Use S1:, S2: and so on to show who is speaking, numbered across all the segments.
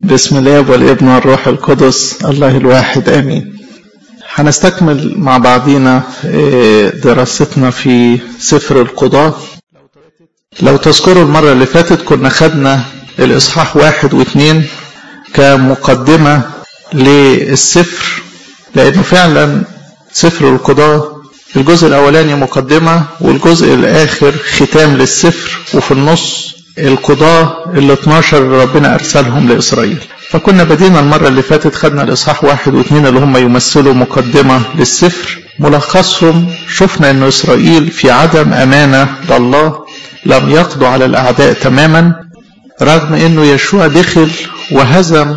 S1: بسم الله والابن والروح القدس الله الواحد امين هنستكمل مع بعضينا دراستنا في سفر القضاة لو تذكروا المرة اللي فاتت كنا خدنا الإصحاح واحد واثنين كمقدمة للسفر لأنه فعلا سفر القضاة الجزء الأولاني مقدمة والجزء الآخر ختام للسفر وفي النص القضاة ال 12 اللي ربنا أرسلهم لإسرائيل فكنا بدينا المرة اللي فاتت خدنا الإصحاح واحد واثنين اللي هم يمثلوا مقدمة للسفر ملخصهم شفنا أن إسرائيل في عدم أمانة لله لم يقضوا على الأعداء تماما رغم أنه يشوع دخل وهزم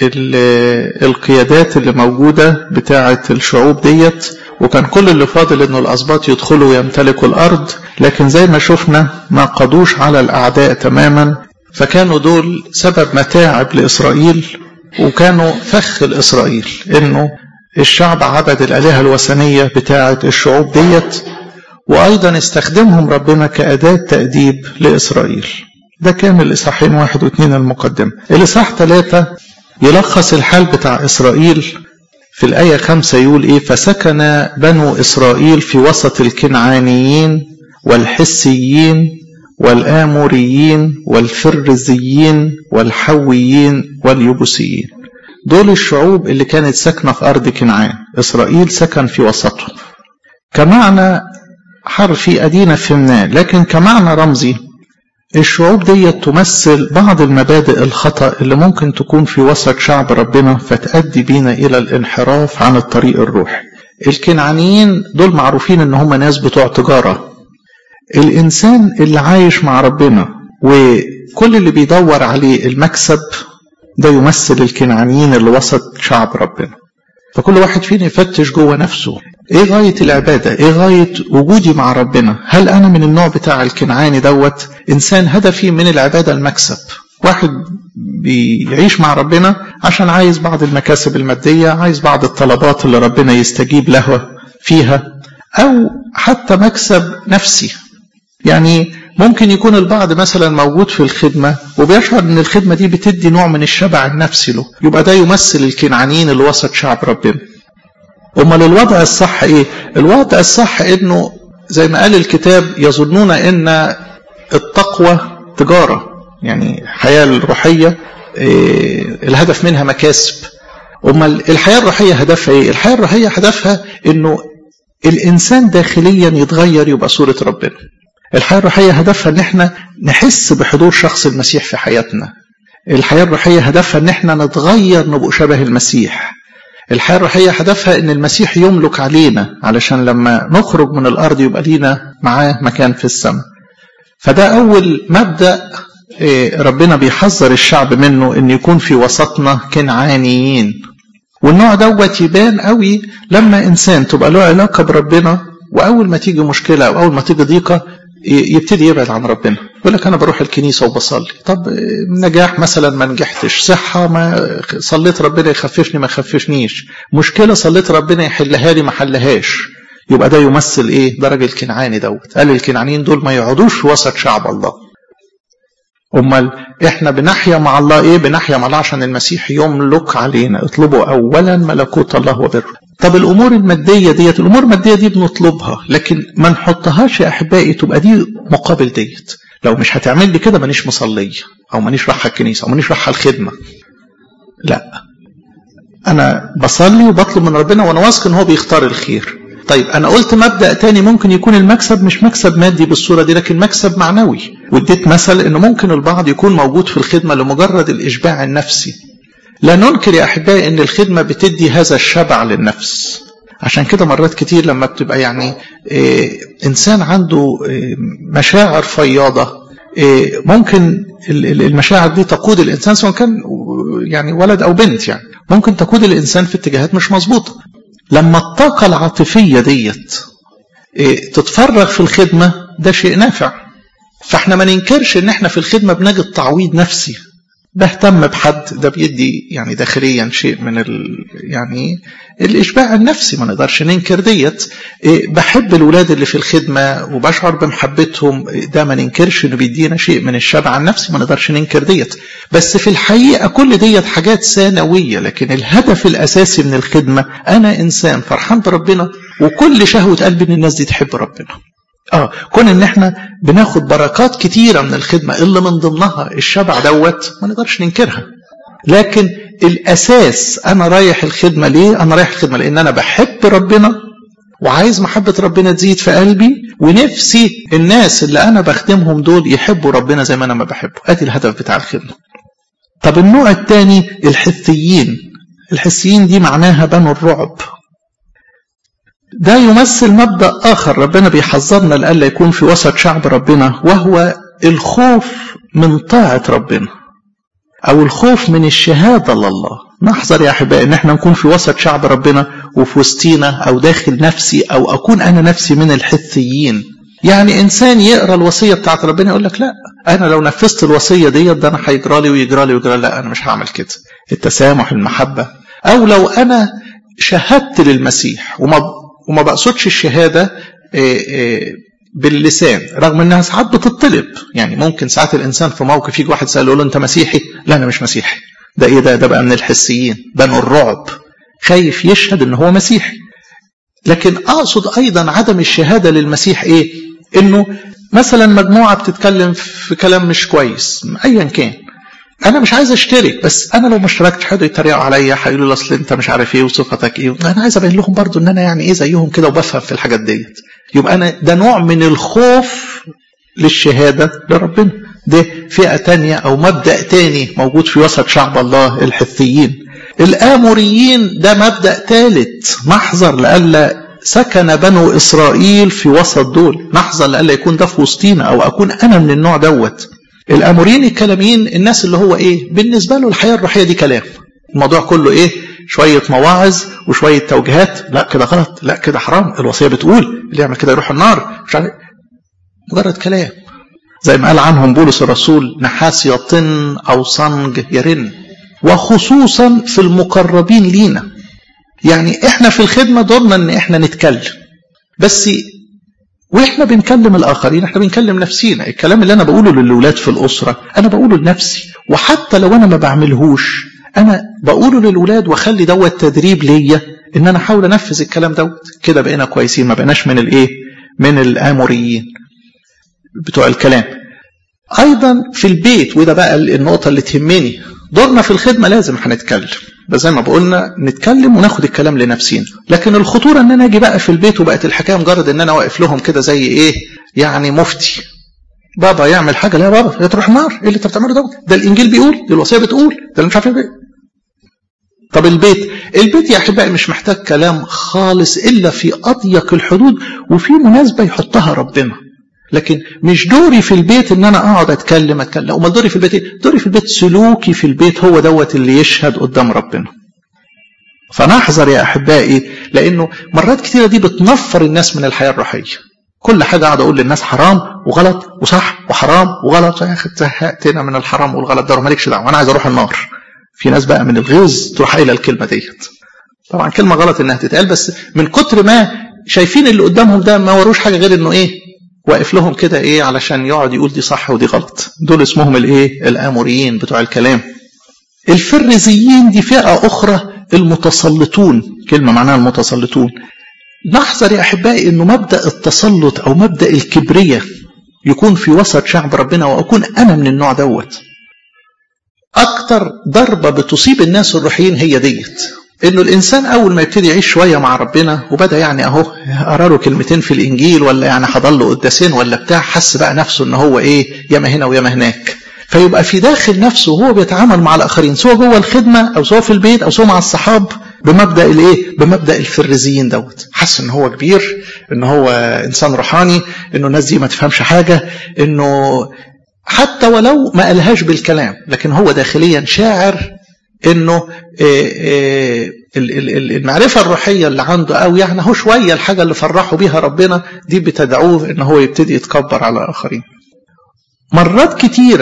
S1: القيادات اللي موجودة بتاعة الشعوب ديت وكان كل اللي فاضل انه الاسباط يدخلوا ويمتلكوا الارض لكن زي ما شفنا ما قضوش على الاعداء تماما فكانوا دول سبب متاعب لاسرائيل وكانوا فخ لاسرائيل انه الشعب عبد الالهه الوثنيه بتاعه الشعوب ديت وايضا استخدمهم ربنا كاداه تاديب لاسرائيل ده كان الاصحاحين واحد واثنين المقدمه الاصحاح ثلاثه يلخص الحال بتاع اسرائيل في الآية خمسة يقول إيه فسكن بنو إسرائيل في وسط الكنعانيين والحسيين والآموريين والفرزيين والحويين واليبوسيين دول الشعوب اللي كانت ساكنة في أرض كنعان إسرائيل سكن في وسطهم كمعنى حرفي أدينا فهمناه لكن كمعنى رمزي الشعوب دي تمثل بعض المبادئ الخطأ اللي ممكن تكون في وسط شعب ربنا فتأدي بينا إلى الانحراف عن الطريق الروحي الكنعانيين دول معروفين ان هم ناس بتوع تجارة الإنسان اللي عايش مع ربنا وكل اللي بيدور عليه المكسب ده يمثل الكنعانيين اللي وسط شعب ربنا فكل واحد فينا يفتش جوه نفسه ايه غاية العبادة ايه غاية وجودي مع ربنا هل انا من النوع بتاع الكنعاني دوت انسان هدفي من العبادة المكسب واحد بيعيش مع ربنا عشان عايز بعض المكاسب المادية عايز بعض الطلبات اللي ربنا يستجيب له فيها او حتى مكسب نفسي يعني ممكن يكون البعض مثلا موجود في الخدمة وبيشعر ان الخدمة دي بتدي نوع من الشبع النفسي له يبقى ده يمثل الكنعانيين اللي وسط شعب ربنا امال الوضع الصح ايه الوضع الصح انه زي ما قال الكتاب يظنون ان التقوى تجارة يعني الحياة الروحية إيه الهدف منها مكاسب امال الحياة الروحية هدفها ايه الحياة الروحية هدفها انه الانسان داخليا يتغير يبقى صورة ربنا الحياة الروحية هدفها ان احنا نحس بحضور شخص المسيح في حياتنا الحياة الروحية هدفها ان احنا نتغير نبقى شبه المسيح الحياة الروحية هدفها ان المسيح يملك علينا علشان لما نخرج من الارض يبقى لينا معاه مكان في السماء فده اول مبدأ ربنا بيحذر الشعب منه ان يكون في وسطنا كنعانيين والنوع دوت يبان قوي لما انسان تبقى له علاقة بربنا واول ما تيجي مشكلة او اول ما تيجي ضيقة يبتدي يبعد عن ربنا يقول لك انا بروح الكنيسه وبصلي طب نجاح مثلا ما نجحتش صحه ما صليت ربنا يخففني ما يخففنيش مشكله صليت ربنا يحلها لي ما حلهاش يبقى ده يمثل ايه ده راجل كنعاني دوت قال الكنعانيين دول ما يقعدوش في وسط شعب الله امال احنا بنحيا مع الله ايه بنحيا مع الله عشان المسيح يملك علينا اطلبوا اولا ملكوت الله وبره طب الامور الماديه ديت الامور الماديه دي بنطلبها لكن ما نحطهاش يا احبائي تبقى دي مقابل ديت لو مش هتعمل لي كده مانيش مصليه او مانيش رايحه الكنيسه او مانيش رايحه الخدمه لا انا بصلي وبطلب من ربنا وانا واثق ان هو بيختار الخير طيب انا قلت مبدا تاني ممكن يكون المكسب مش مكسب مادي بالصوره دي لكن مكسب معنوي واديت مثل انه ممكن البعض يكون موجود في الخدمه لمجرد الاشباع النفسي لا ننكر يا احبائي ان الخدمه بتدي هذا الشبع للنفس عشان كده مرات كتير لما بتبقى يعني إيه انسان عنده إيه مشاعر فياضه إيه ممكن المشاعر دي تقود الانسان سواء كان يعني ولد او بنت يعني ممكن تقود الانسان في اتجاهات مش مظبوطه لما الطاقه العاطفيه ديت تتفرغ في الخدمه ده شيء نافع فاحنا ما ننكرش ان احنا في الخدمه بنجد تعويض نفسي بهتم بحد ده بيدي يعني داخليا شيء من ال يعني الاشباع النفسي ما نقدرش ننكر ديت إيه بحب الولاد اللي في الخدمه وبشعر بمحبتهم ده ما ننكرش انه بيدينا شيء من الشبع النفسي ما نقدرش ننكر ديت بس في الحقيقه كل ديت حاجات ثانويه لكن الهدف الاساسي من الخدمه انا انسان فرحان بربنا وكل شهوه قلبي ان الناس دي تحب ربنا اه كون ان احنا بناخد بركات كتيرة من الخدمة اللي من ضمنها الشبع دوت ما نقدرش ننكرها لكن الاساس انا رايح الخدمة ليه انا رايح الخدمة لان انا بحب ربنا وعايز محبة ربنا تزيد في قلبي ونفسي الناس اللي انا بخدمهم دول يحبوا ربنا زي ما انا ما بحبه ادي الهدف بتاع الخدمة طب النوع الثاني الحثيين الحثيين دي معناها بنو الرعب ده يمثل مبدأ آخر ربنا بيحذرنا لألا يكون في وسط شعب ربنا وهو الخوف من طاعة ربنا أو الخوف من الشهادة لله نحذر يا أحبائي إن احنا نكون في وسط شعب ربنا وفي وسطينا أو داخل نفسي أو أكون أنا نفسي من الحثيين يعني إنسان يقرأ الوصية بتاعت ربنا يقول لك لا أنا لو نفذت الوصية ديت ده أنا هيجرى لي ويجرى لي ويجرى لا أنا مش هعمل كده التسامح المحبة أو لو أنا شهدت للمسيح وما وما بقصدش الشهادة باللسان رغم انها ساعات بتطلب يعني ممكن ساعات الانسان في موقف يجي واحد سأله له انت مسيحي لا انا مش مسيحي ده ايه ده ده بقى من الحسيين بنو الرعب خايف يشهد ان هو مسيحي لكن اقصد ايضا عدم الشهادة للمسيح ايه انه مثلا مجموعة بتتكلم في كلام مش كويس ايا كان انا مش عايز اشترك بس انا لو ما اشتركتش حد يتريقوا عليا هيقولوا لي اصل انت مش عارف ايه وصفتك ايه انا عايز ابين لهم برضو ان انا يعني ايه زيهم كده وبفهم في الحاجات ديت يبقى انا ده نوع من الخوف للشهاده لربنا ده فئه تانية او مبدا تاني موجود في وسط شعب الله الحثيين الاموريين ده مبدا ثالث نحذر لئلا سكن بنو اسرائيل في وسط دول نحذر لئلا يكون ده في وسطينا او اكون انا من النوع دوت الاموريين الكلاميين الناس اللي هو ايه بالنسبه له الحياه الروحيه دي كلام الموضوع كله ايه شويه مواعظ وشويه توجيهات لا كده غلط لا كده حرام الوصيه بتقول اللي يعمل كده يروح النار مش عارف مجرد كلام زي ما قال عنهم بولس الرسول نحاس يطن او صنج يرن وخصوصا في المقربين لينا يعني احنا في الخدمه دورنا ان احنا نتكلم بس واحنا بنكلم الاخرين احنا بنكلم نفسينا الكلام اللي انا بقوله للاولاد في الاسره انا بقوله لنفسي وحتى لو انا ما بعملهوش انا بقوله للاولاد واخلي دوت تدريب ليا ان انا احاول انفذ الكلام دوت كده بقينا كويسين ما بقيناش من الايه من الاموريين بتوع الكلام ايضا في البيت وده بقى النقطه اللي تهمني دورنا في الخدمه لازم هنتكلم بس زي ما بقولنا نتكلم وناخد الكلام لنفسنا لكن الخطوره ان انا اجي بقى في البيت وبقت الحكايه مجرد ان انا واقف لهم كده زي ايه يعني مفتي بابا يعمل حاجه لا يا بابا يا تروح النار ايه اللي انت بتعمله ده ده الانجيل بيقول دي الوصيه بتقول ده اللي مش عارف ايه طب البيت البيت يا احبائي مش محتاج كلام خالص الا في اضيق الحدود وفي مناسبه يحطها ربنا لكن مش دوري في البيت ان انا اقعد اتكلم اتكلم امال دوري في البيت ايه دوري في البيت سلوكي في البيت هو دوت اللي يشهد قدام ربنا فنحذر يا احبائي لانه مرات كتيره دي بتنفر الناس من الحياه الروحيه كل حاجه اقعد اقول للناس حرام وغلط وصح وحرام وغلط يا اخي زهقتنا من الحرام والغلط ده مالكش دعوه انا عايز اروح النار في ناس بقى من الغيظ تروح قايله الكلمه ديت طبعا كلمه غلط انها تتقال بس من كتر ما شايفين اللي قدامهم ده ما وروش حاجه غير انه ايه واقف لهم كده ايه علشان يقعد يقول دي صح ودي غلط دول اسمهم الايه الاموريين بتوع الكلام الفريزيين دي فئه اخرى المتسلطون كلمه معناها المتسلطون نحذر يا احبائي انه مبدا التسلط او مبدا الكبريه يكون في وسط شعب ربنا واكون انا من النوع دوت اكتر ضربه بتصيب الناس الروحيين هي ديت انه الانسان اول ما يبتدي يعيش شويه مع ربنا وبدا يعني اهو قرا له كلمتين في الانجيل ولا يعني حضر له قداسين ولا بتاع حس بقى نفسه ان هو ايه ياما هنا وياما هناك فيبقى في داخل نفسه وهو بيتعامل مع الاخرين سواء جوه الخدمه او سواء في البيت او سواء مع الصحاب بمبدا الايه بمبدا الفريزيين دوت حس ان هو كبير ان هو انسان روحاني انه الناس دي ما تفهمش حاجه انه حتى ولو ما قالهاش بالكلام لكن هو داخليا شاعر انه المعرفة الروحية اللي عنده أو يعني هو شوية الحاجة اللي فرحوا بيها ربنا دي بتدعوه إن هو يبتدي يتكبر على الآخرين مرات كتيرة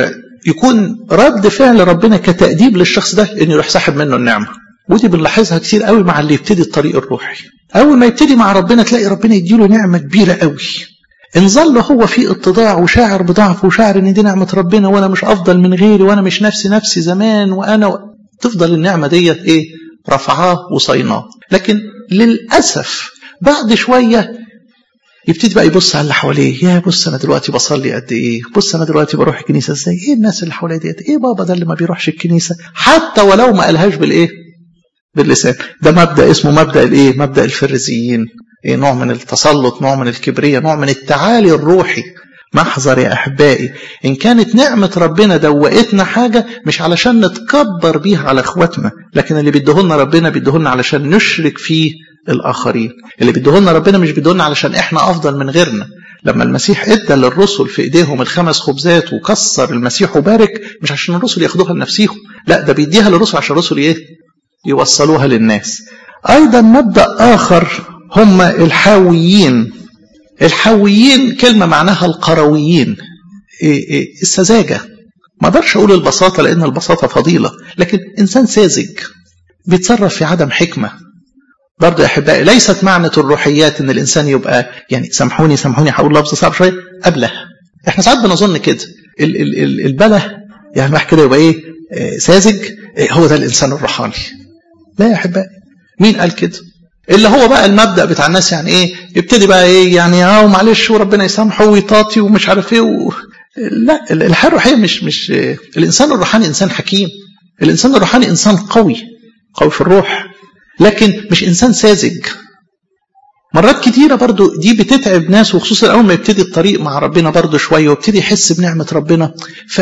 S1: يكون رد فعل ربنا كتأديب للشخص ده انه يروح ساحب منه النعمه ودي بنلاحظها كتير قوي مع اللي يبتدي الطريق الروحي اول ما يبتدي مع ربنا تلاقي ربنا يديله نعمه كبيره قوي ان ظل هو في اتضاع وشاعر بضعفه وشاعر ان دي نعمه ربنا وانا مش افضل من غيري وانا مش نفسي نفسي زمان وانا و... تفضل النعمه ديت ايه رفعاه وصيناه لكن للاسف بعد شويه يبتدي بقى يبص على اللي حواليه يا بص انا دلوقتي بصلي قد ايه بص انا دلوقتي بروح الكنيسه ازاي ايه الناس اللي حواليا ديت ايه بابا ده اللي ما بيروحش الكنيسه حتى ولو ما قالهاش بالايه باللسان ده مبدا اسمه مبدا الايه مبدا الفريزيين إيه نوع من التسلط نوع من الكبرية نوع من التعالي الروحي محذر يا أحبائي إن كانت نعمة ربنا دوقتنا حاجة مش علشان نتكبر بيها على إخواتنا لكن اللي بيديهولنا ربنا بيديهولنا علشان نشرك فيه الآخرين اللي بيديهولنا ربنا مش بيديهولنا علشان إحنا أفضل من غيرنا لما المسيح ادى للرسل في ايديهم الخمس خبزات وكسر المسيح وبارك مش عشان الرسل ياخدوها لنفسيهم لا ده بيديها للرسل عشان الرسل ايه يوصلوها للناس ايضا مبدا اخر هم الحاويين الحاويين كلمة معناها القرويين السذاجة ما اقدرش اقول البساطة لان البساطة فضيلة لكن انسان ساذج بيتصرف في عدم حكمة برضه يا احبائي ليست معنى الروحيات ان الانسان يبقى يعني سامحوني سامحوني هقول لفظ صعب شويه ابله احنا ساعات بنظن كده ال ال ال البله يعني واحد كده يبقى ايه ساذج إيه هو ده الانسان الروحاني لا يا احبائي مين قال كده اللي هو بقى المبدا بتاع الناس يعني ايه يبتدي بقى ايه يعني اه معلش وربنا يسامحه ويطاطي ومش عارف ايه و... لا الحياه الروحيه مش مش الانسان الروحاني انسان حكيم الانسان الروحاني انسان قوي قوي في الروح لكن مش انسان ساذج مرات كتيرة برضو دي بتتعب ناس وخصوصا أول ما يبتدي الطريق مع ربنا برضو شوية ويبتدي يحس بنعمة ربنا ف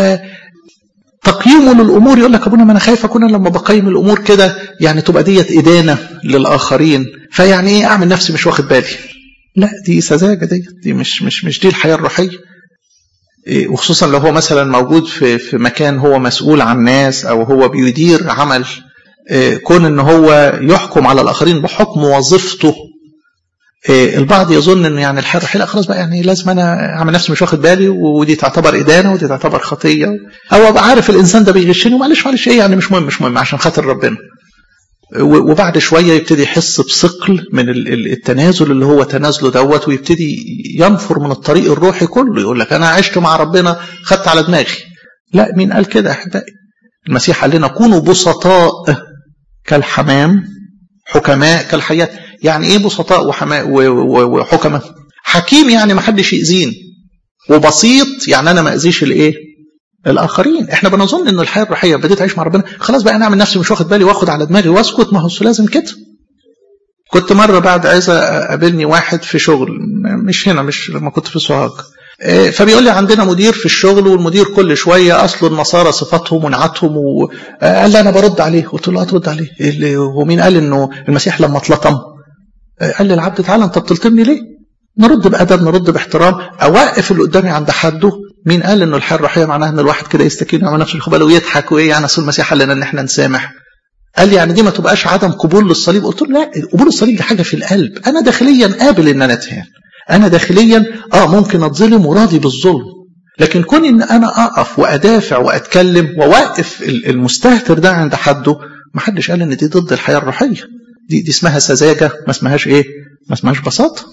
S1: تقييمه للامور يقول لك ابونا ما انا خايف اكون لما بقيم الامور كده يعني تبقى ديت ادانه للاخرين فيعني ايه اعمل نفسي مش واخد بالي لا دي سذاجه ديت دي مش مش مش دي الحياه الروحيه إيه وخصوصا لو هو مثلا موجود في في مكان هو مسؤول عن ناس او هو بيدير عمل إيه كون ان هو يحكم على الاخرين بحكم وظيفته إيه البعض يظن ان يعني الحياه الروحيه خلاص بقى يعني لازم انا اعمل نفسي مش واخد بالي ودي تعتبر ادانه ودي تعتبر خطيه او ابقى عارف الانسان ده بيغشني ومعلش معلش ايه يعني مش مهم مش مهم عشان خاطر ربنا وبعد شويه يبتدي يحس بثقل من التنازل اللي هو تنازله دوت ويبتدي ينفر من الطريق الروحي كله يقول لك انا عشت مع ربنا خدت على دماغي لا مين قال كده يا احبائي المسيح قال لنا كونوا بسطاء كالحمام حكماء كالحياه يعني ايه بسطاء وحماء وحكماء حكيم يعني ما حدش يأذيني وبسيط يعني انا ما اذيش الايه الاخرين احنا بنظن ان الحياه الروحيه بديت اعيش مع ربنا خلاص بقى انا اعمل نفسي مش واخد بالي واخد على دماغي واسكت ما هو لازم كده كنت مره بعد عايزه قابلني واحد في شغل مش هنا مش لما كنت في سوهاج فبيقول لي عندنا مدير في الشغل والمدير كل شويه اصل النصارى صفاتهم ونعتهم وقال لي انا برد عليه قلت له هترد عليه ومين قال انه المسيح لما اتلطم قال لي العبد تعالى انت بتلطمني ليه؟ نرد بادب نرد باحترام اوقف اللي قدامي عند حده مين قال انه الحياه الروحيه معناها ان الواحد كده يستكين ويعمل نفسه الخبال ويضحك وايه يعني اصل المسيح قال لنا ان احنا نسامح قال لي يعني دي ما تبقاش عدم قبول للصليب قلت له لا قبول الصليب دي حاجه في القلب انا داخليا قابل ان انا اتهان انا داخليا اه ممكن اتظلم وراضي بالظلم لكن كون ان انا اقف وادافع واتكلم واوقف المستهتر ده عند حده ما حدش قال ان دي ضد الحياه الروحيه دي دي اسمها سذاجه ما اسمهاش ايه ما اسمهاش بساطه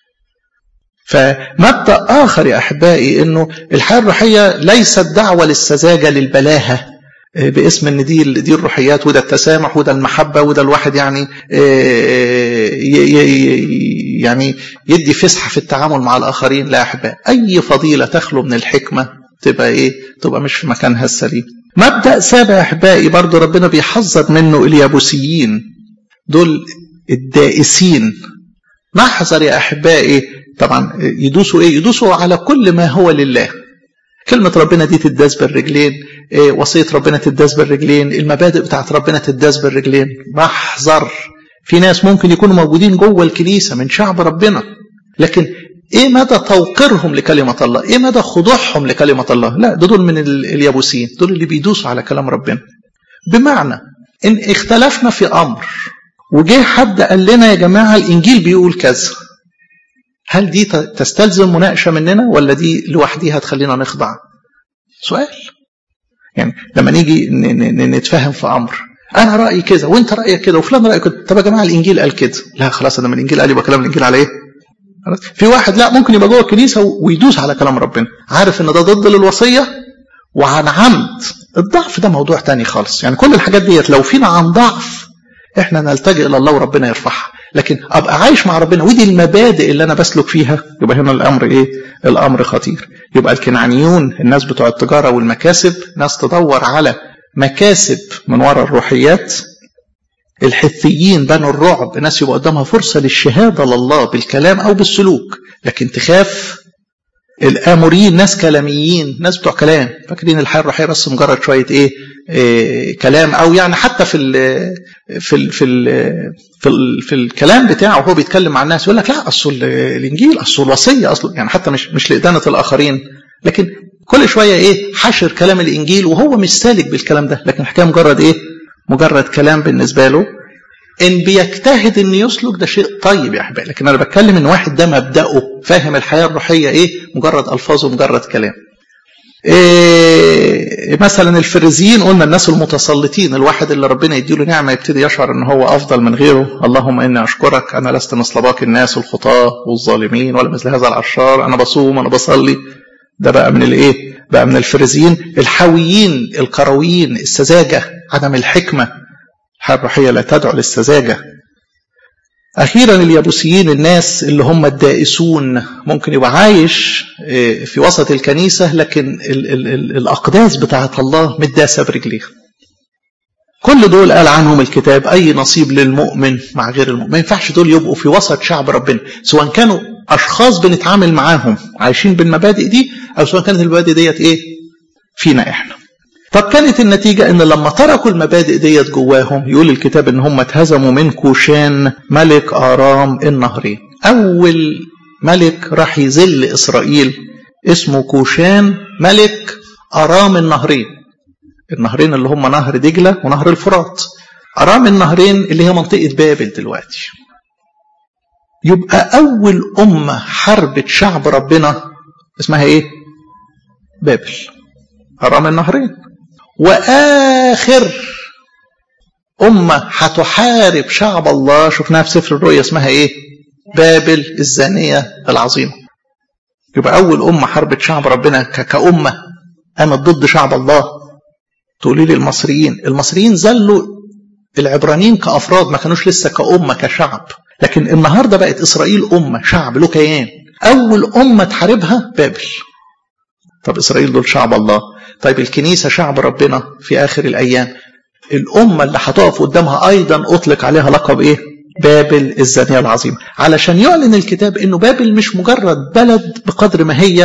S1: فمبدا اخر يا احبائي انه الحياه الروحيه ليست دعوه للسذاجه للبلاهه باسم ان دي دي الروحيات وده التسامح وده المحبه وده الواحد يعني يعني يدي فسحه في التعامل مع الاخرين لا يا احبائي اي فضيله تخلو من الحكمه تبقى ايه تبقى مش في مكانها السليم مبدا سابع يا احبائي برضه ربنا بيحذر منه اليابوسيين دول الدائسين نحذر يا احبائي طبعا يدوسوا ايه يدوسوا على كل ما هو لله كلمة ربنا دي تداس بالرجلين إيه وصية ربنا تداس بالرجلين المبادئ بتاعت ربنا تداس بالرجلين بحذر في ناس ممكن يكونوا موجودين جوه الكنيسة من شعب ربنا لكن ايه مدى توقيرهم لكلمة الله ايه مدى خضوعهم لكلمة الله لا ده دول من اليابوسين دول اللي بيدوسوا على كلام ربنا بمعنى ان اختلفنا في امر وجه حد قال لنا يا جماعة الانجيل بيقول كذا هل دي تستلزم مناقشة مننا ولا دي لوحديها تخلينا نخضع سؤال يعني لما نيجي نتفاهم في امر انا رايي كذا وانت رايك كده وفلان رايه كده طب يا جماعه الانجيل قال كده لا خلاص انا من الانجيل قال يبقى كلام الانجيل على ايه في واحد لا ممكن يبقى جوه الكنيسه ويدوس على كلام ربنا عارف ان ده ضد للوصيه وعن عمد الضعف ده موضوع تاني خالص يعني كل الحاجات ديت لو فينا عن ضعف احنا نلتجئ الى الله وربنا يرفعها لكن ابقى عايش مع ربنا ودي المبادئ اللي انا بسلك فيها يبقى هنا الامر ايه الامر خطير يبقى الكنعانيون الناس بتوع التجاره والمكاسب ناس تدور على مكاسب من وراء الروحيات الحثيين بنوا الرعب ناس يبقى قدامها فرصه للشهاده لله بالكلام او بالسلوك لكن تخاف الاموريين ناس كلاميين ناس بتوع كلام فاكرين الحياه الروحيه بس مجرد شويه ايه, إيه كلام او يعني حتى في ال في ال في ال في, ال في الكلام بتاعه وهو بيتكلم مع الناس يقول لك لا اصل الانجيل اصل الوصيه اصل يعني حتى مش مش لادانه الاخرين لكن كل شويه ايه حشر كلام الانجيل وهو مش سالك بالكلام ده لكن الحكايه مجرد ايه مجرد كلام بالنسبه له ان بيجتهد ان يسلك ده شيء طيب يا احبائي لكن انا بتكلم ان واحد ده مبداه فاهم الحياه الروحيه ايه مجرد الفاظ ومجرد كلام إيه مثلا الفريزيين قلنا الناس المتسلطين الواحد اللي ربنا يديله نعمه يبتدي يشعر ان هو افضل من غيره اللهم اني اشكرك انا لست مثل باقي الناس الخطاه والظالمين ولا مثل هذا العشار انا بصوم انا بصلي ده بقى من الايه بقى من الفريزيين الحاويين الكرويين السذاجه عدم الحكمه الحياه الروحيه لا تدعو للسذاجه أخيرا اليابوسيين الناس اللي هم الدائسون ممكن يبقى عايش في وسط الكنيسة لكن ال ال ال الأقداس بتاعت الله متداسة برجليها كل دول قال عنهم الكتاب أي نصيب للمؤمن مع غير المؤمن ما ينفعش دول يبقوا في وسط شعب ربنا سواء كانوا أشخاص بنتعامل معاهم عايشين بالمبادئ دي أو سواء كانت المبادئ ديت إيه فينا إحنا طب كانت النتيجة ان لما تركوا المبادئ ديت جواهم يقول الكتاب ان هم اتهزموا من كوشان ملك ارام النهرين اول ملك راح يذل اسرائيل اسمه كوشان ملك ارام النهرين النهرين اللي هم نهر دجلة ونهر الفرات ارام النهرين اللي هي منطقة بابل دلوقتي يبقى اول امة حربت شعب ربنا اسمها ايه بابل ارام النهرين واخر امه هتحارب شعب الله شفناها في سفر الرؤيا اسمها ايه بابل الزانيه العظيمه يبقى اول امه حربت شعب ربنا كأمه قامت ضد شعب الله تقولي لي المصريين المصريين زلوا العبرانيين كافراد ما كانوش لسه كأمه كشعب لكن النهارده بقت اسرائيل امه شعب له كيان اول امه تحاربها بابل طب اسرائيل دول شعب الله طيب الكنيسة شعب ربنا في آخر الأيام الأمة اللي هتقف قدامها أيضا أطلق عليها لقب إيه بابل الزانية العظيمة علشان يعلن الكتاب أنه بابل مش مجرد بلد بقدر ما هي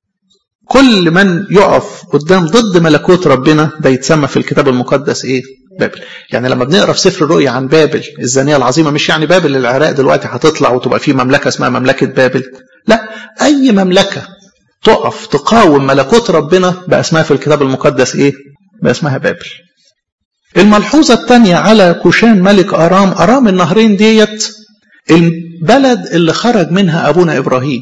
S1: كل من يقف قدام ضد ملكوت ربنا ده يتسمى في الكتاب المقدس إيه بابل يعني لما بنقرا في سفر الرؤيا عن بابل الزانية العظيمة مش يعني بابل العراق دلوقتي هتطلع وتبقى في مملكة اسمها مملكة بابل لا أي مملكة تقف تقاوم ملكوت ربنا بقى اسمها في الكتاب المقدس ايه بقى اسمها بابل الملحوظة الثانية على كوشان ملك أرام أرام النهرين ديت البلد اللي خرج منها أبونا إبراهيم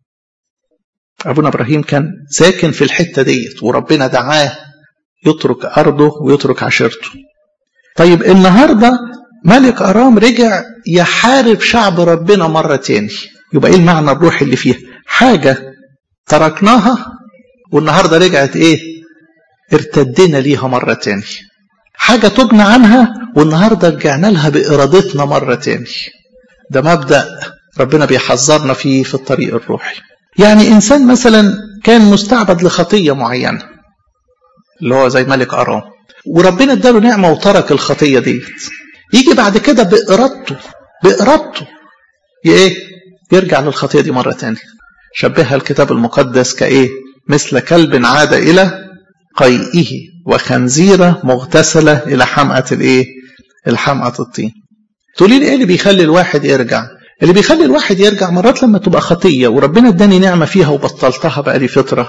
S1: أبونا إبراهيم كان ساكن في الحتة ديت وربنا دعاه يترك أرضه ويترك عشيرته طيب النهاردة ملك أرام رجع يحارب شعب ربنا مرة تاني يبقى إيه المعنى الروحي اللي فيها حاجة تركناها والنهاردة رجعت ايه ارتدينا ليها مرة تاني حاجة تبنى عنها والنهاردة رجعنا لها بإرادتنا مرة تاني ده مبدأ ربنا بيحذرنا فيه في الطريق الروحي يعني إنسان مثلا كان مستعبد لخطية معينة اللي هو زي ملك أرام وربنا اداله نعمة وترك الخطية ديت يجي بعد كده بإرادته بإرادته ايه يرجع للخطية دي مرة تانية شبهها الكتاب المقدس كايه مثل كلب عاد الى قيئه وخنزيرة مغتسلة الى حمأة الايه الحمأة الطين تقولي لي ايه اللي بيخلي الواحد يرجع اللي بيخلي الواحد يرجع مرات لما تبقى خطية وربنا اداني نعمة فيها وبطلتها بقالي فترة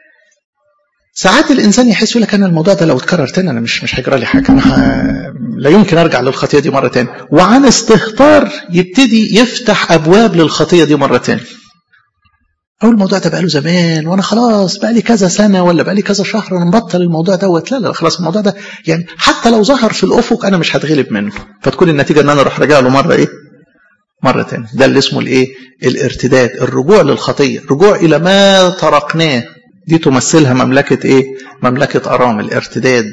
S1: ساعات الانسان يحس يقول لك انا الموضوع ده لو اتكرر تاني انا مش مش هيجرى لي حاجه انا ح... لا يمكن ارجع للخطيه دي مره تاني وعن استهتار يبتدي يفتح ابواب للخطيه دي مره تاني أو الموضوع ده بقاله زمان وأنا خلاص بقالي كذا سنة ولا بقالي كذا شهر أنا مبطل الموضوع دوت لا لا خلاص الموضوع ده يعني حتى لو ظهر في الأفق أنا مش هتغلب منه فتكون النتيجة إن أنا أروح راجع له مرة إيه؟ مرة تانية ده اللي اسمه الإيه؟ الارتداد الرجوع للخطية رجوع إلى ما تركناه دي تمثلها مملكة إيه؟ مملكة أرام الارتداد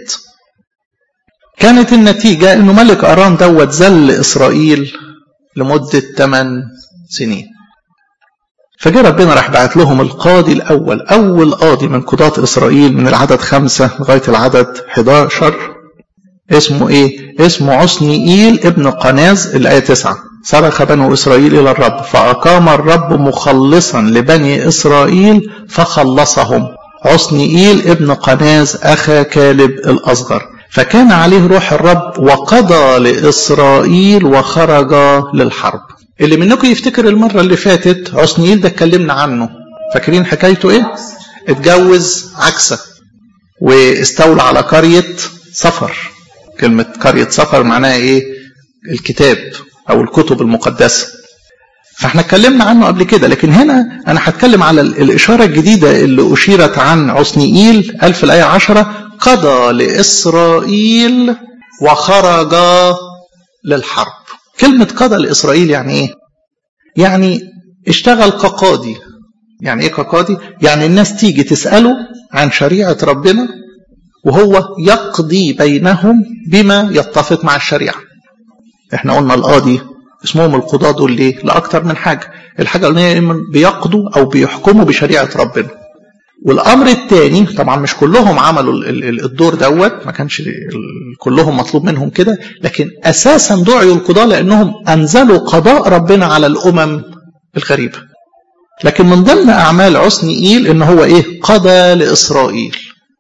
S1: كانت النتيجة إنه ملك أرام دوت ذل إسرائيل لمدة 8 سنين فجاء ربنا راح بعت لهم القاضي الأول أول قاضي من قضاة إسرائيل من العدد خمسة لغاية العدد 11 اسمه إيه؟ اسمه عصنيئيل ابن قناز الآية 9 صرخ بنو إسرائيل إلى الرب فأقام الرب مخلصا لبني إسرائيل فخلصهم عصنيئيل ابن قناز أخا كالب الأصغر فكان عليه روح الرب وقضى لإسرائيل وخرج للحرب اللي منكم يفتكر المرة اللي فاتت عصنيل ده اتكلمنا عنه فاكرين حكايته ايه اتجوز عكسة واستولى على قرية سفر كلمة قرية سفر معناها ايه الكتاب او الكتب المقدسة فاحنا اتكلمنا عنه قبل كده لكن هنا انا هتكلم على الاشارة الجديدة اللي اشيرت عن عصنيئيل قال في الاية عشرة قضى لاسرائيل وخرج للحرب كلمة قضى لإسرائيل يعني إيه؟ يعني اشتغل كقاضي يعني إيه كقاضي؟ يعني الناس تيجي تسأله عن شريعة ربنا وهو يقضي بينهم بما يتفق مع الشريعة احنا قلنا القاضي اسمهم القضاة دول ليه؟ لأكتر من حاجة الحاجة الأولانية بيقضوا أو بيحكموا بشريعة ربنا والامر الثاني طبعا مش كلهم عملوا الدور دوت ما كانش كلهم مطلوب منهم كده لكن اساسا دعوا القضاة لانهم انزلوا قضاء ربنا على الامم الغريبه لكن من ضمن اعمال عسنيئيل ان هو ايه قضى لاسرائيل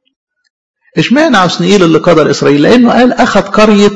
S1: اشمعنى عسنيئيل اللي قضى لاسرائيل لانه قال اخذ قريه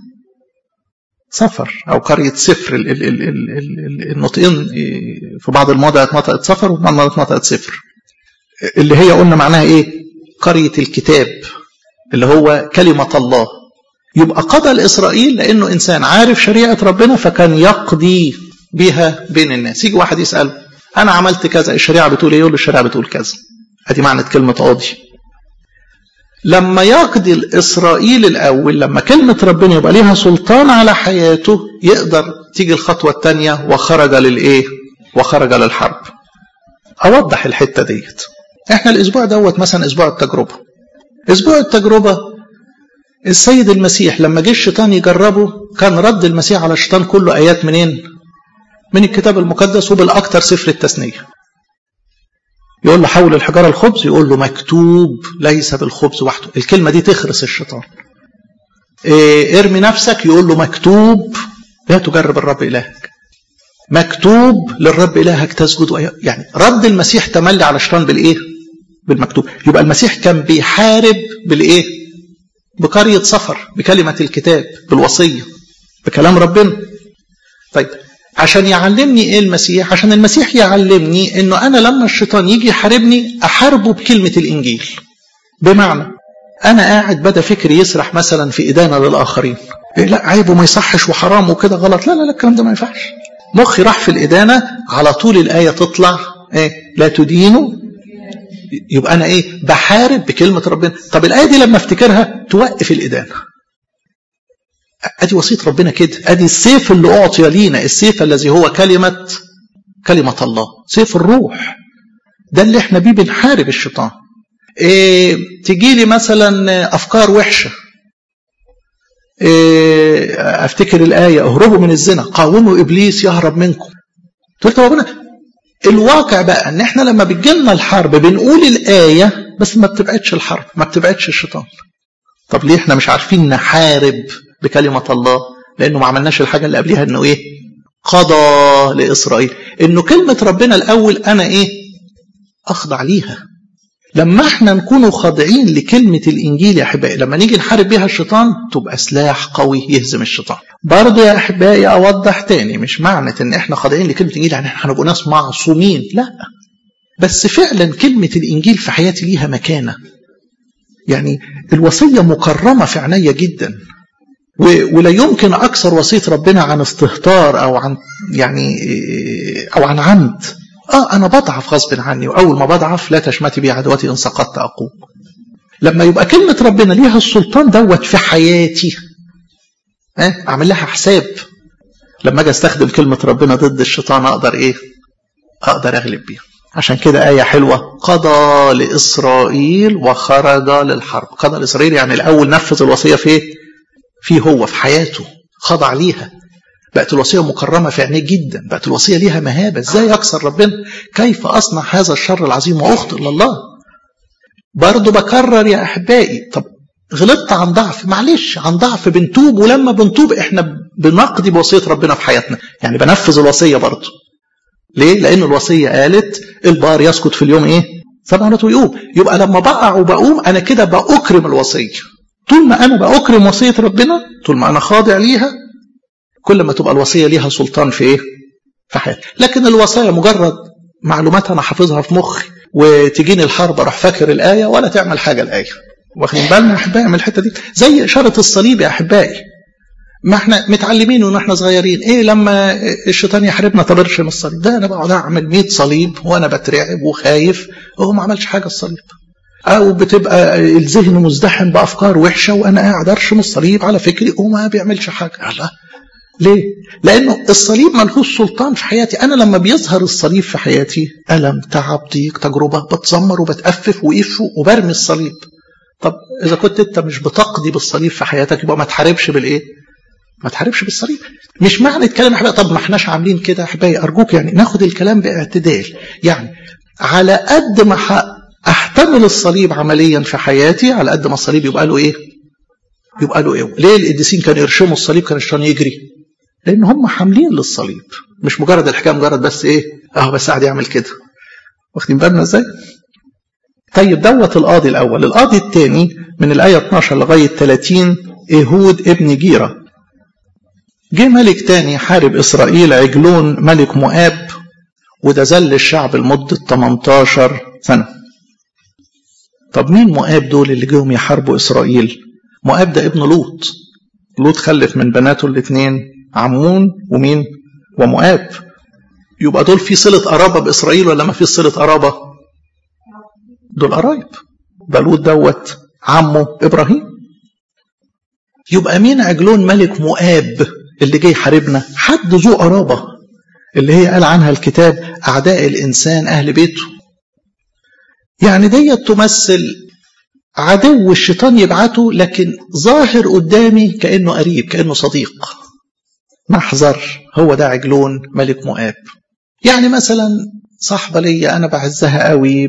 S1: سفر او قريه سفر النطقين في بعض المواضع اتنطقت سفر وفي بعض المواضع اتنطقت سفر اللي هي قلنا معناها ايه قرية الكتاب اللي هو كلمة الله يبقى قضى لإسرائيل لأنه إنسان عارف شريعة ربنا فكان يقضي بها بين الناس يجي واحد يسأله أنا عملت كذا الشريعة بتقول إيه يقول له الشريعة بتقول كذا أدي معنى كلمة قاضي لما يقضي الإسرائيل الأول لما كلمة ربنا يبقى ليها سلطان على حياته يقدر تيجي الخطوة الثانية وخرج للإيه وخرج للحرب أوضح الحتة ديت احنا الاسبوع دوت مثلا اسبوع التجربه اسبوع التجربه السيد المسيح لما جه الشيطان يجربه كان رد المسيح على الشيطان كله ايات منين من الكتاب المقدس وبالاكثر سفر التثنيه يقول له حول الحجاره الخبز يقول له مكتوب ليس بالخبز وحده الكلمه دي تخرس الشيطان إيه ارمي نفسك يقول له مكتوب لا تجرب الرب الهك مكتوب للرب إلهك تسجد يعني رد المسيح تملي على الشيطان بالإيه؟ بالمكتوب يبقى المسيح كان بيحارب بالإيه؟ بقرية سفر بكلمة الكتاب بالوصية بكلام ربنا طيب عشان يعلمني ايه المسيح عشان المسيح يعلمني انه انا لما الشيطان يجي يحاربني احاربه بكلمة الانجيل بمعنى انا قاعد بدا فكري يسرح مثلا في ادانة للاخرين إيه لا عيب وما يصحش وحرام وكده غلط لا لا لا الكلام ده ما ينفعش مخي راح في الإدانة على طول الآية تطلع إيه لا تدينوا يبقى أنا إيه بحارب بكلمة ربنا طب الآية دي لما افتكرها توقف الإدانة أدي وصية ربنا كده أدي السيف اللي أعطي لينا السيف الذي هو كلمة كلمة الله سيف الروح ده اللي احنا بيه بنحارب الشيطان إيه تجي لي مثلا أفكار وحشة إيه افتكر الايه اهربوا من الزنا قاوموا ابليس يهرب منكم قلت ربنا الواقع بقى ان احنا لما بتجيلنا الحرب بنقول الايه بس ما بتبعدش الحرب ما بتبعدش الشيطان طب ليه احنا مش عارفين نحارب بكلمه الله لانه ما عملناش الحاجه اللي قبلها انه ايه قضى لاسرائيل انه كلمه ربنا الاول انا ايه اخضع ليها لما احنا نكونوا خاضعين لكلمة الإنجيل يا أحبائي لما نيجي نحارب بيها الشيطان تبقى سلاح قوي يهزم الشيطان برضه يا أحبائي أوضح تاني مش معنى إن احنا خاضعين لكلمة الإنجيل يعني احنا هنبقوا ناس معصومين لا بس فعلا كلمة الإنجيل في حياتي ليها مكانة يعني الوصية مكرمة في عينيا جدا ولا يمكن أكثر وصية ربنا عن استهتار أو عن يعني أو عن عمد اه انا بضعف غصب عني واول ما بضعف لا تشمتي بي عدوتي ان سقطت اقوم لما يبقى كلمة ربنا ليها السلطان دوت في حياتي اه اعمل لها حساب لما اجي استخدم كلمة ربنا ضد الشيطان اقدر ايه اقدر اغلب بيها عشان كده آية حلوة قضى لإسرائيل وخرج للحرب قضى لإسرائيل يعني الأول نفذ الوصية في في هو في حياته خضع ليها بقت الوصية مكرمة في عينيه جدا بقت الوصية ليها مهابة ازاي أكسر ربنا كيف أصنع هذا الشر العظيم وأخطئ لله برضه بكرر يا أحبائي طب غلطت عن ضعف معلش عن ضعف بنتوب ولما بنتوب احنا بنقضي بوصية ربنا في حياتنا يعني بنفذ الوصية برضه ليه؟ لأن الوصية قالت البار يسكت في اليوم إيه؟ سبع مرات ويقوم يبقى لما بقع وبقوم أنا كده بأكرم الوصية طول ما أنا بأكرم وصية ربنا طول ما أنا خاضع ليها كل ما تبقى الوصية ليها سلطان في إيه؟ في حياتي لكن الوصايا مجرد معلومات أنا حافظها في مخي وتجيني الحرب أروح فاكر الآية ولا تعمل حاجة الآية واخدين بالنا يا أحبائي من الحتة دي زي إشارة الصليب يا أحبائي ما احنا متعلمين واحنا صغيرين ايه لما الشيطان يحاربنا طب ارشم الصليب ده انا بقعد اعمل 100 صليب وانا بترعب وخايف وهو ما عملش حاجه الصليب او بتبقى الذهن مزدحم بافكار وحشه وانا قاعد ارشم الصليب على فكري وما بيعملش حاجه الله ليه؟ لانه الصليب ملهوش سلطان في حياتي انا لما بيظهر الصليب في حياتي الم تعب ضيق تجربه بتذمر وبتأفف وقف وبرمي الصليب طب اذا كنت انت مش بتقضي بالصليب في حياتك يبقى ما تحاربش بالايه؟ ما تحاربش بالصليب مش معنى الكلام احبائي طب ما احناش عاملين كده احبائي ارجوك يعني ناخد الكلام باعتدال يعني على قد ما احتمل الصليب عمليا في حياتي على قد ما الصليب يبقى له ايه يبقى له ايه ليه القديسين كانوا يرشموا الصليب كان الشيطان يجري لان هم حاملين للصليب مش مجرد الحكايه مجرد بس ايه اه بس قاعد يعمل كده واخدين بالنا ازاي طيب دوت القاضي الاول القاضي الثاني من الايه 12 لغايه 30 ايهود ابن جيره جه ملك تاني حارب إسرائيل عجلون ملك مؤاب وده ذل الشعب لمدة 18 سنة طب مين مؤاب دول اللي جيهم يحاربوا إسرائيل مؤاب ده ابن لوط لوط خلف من بناته الاثنين عمون ومين ومؤاب يبقى دول في صلة قرابة بإسرائيل ولا ما في صلة قرابة دول قرايب ده لوط دوت عمه إبراهيم يبقى مين عجلون ملك مؤاب اللي جاي يحاربنا حد ذو قرابة اللي هي قال عنها الكتاب أعداء الإنسان أهل بيته يعني ديت تمثل عدو الشيطان يبعته لكن ظاهر قدامي كأنه قريب كأنه صديق محذر هو ده عجلون ملك مؤاب يعني مثلا صاحبة ليا أنا بعزها قوي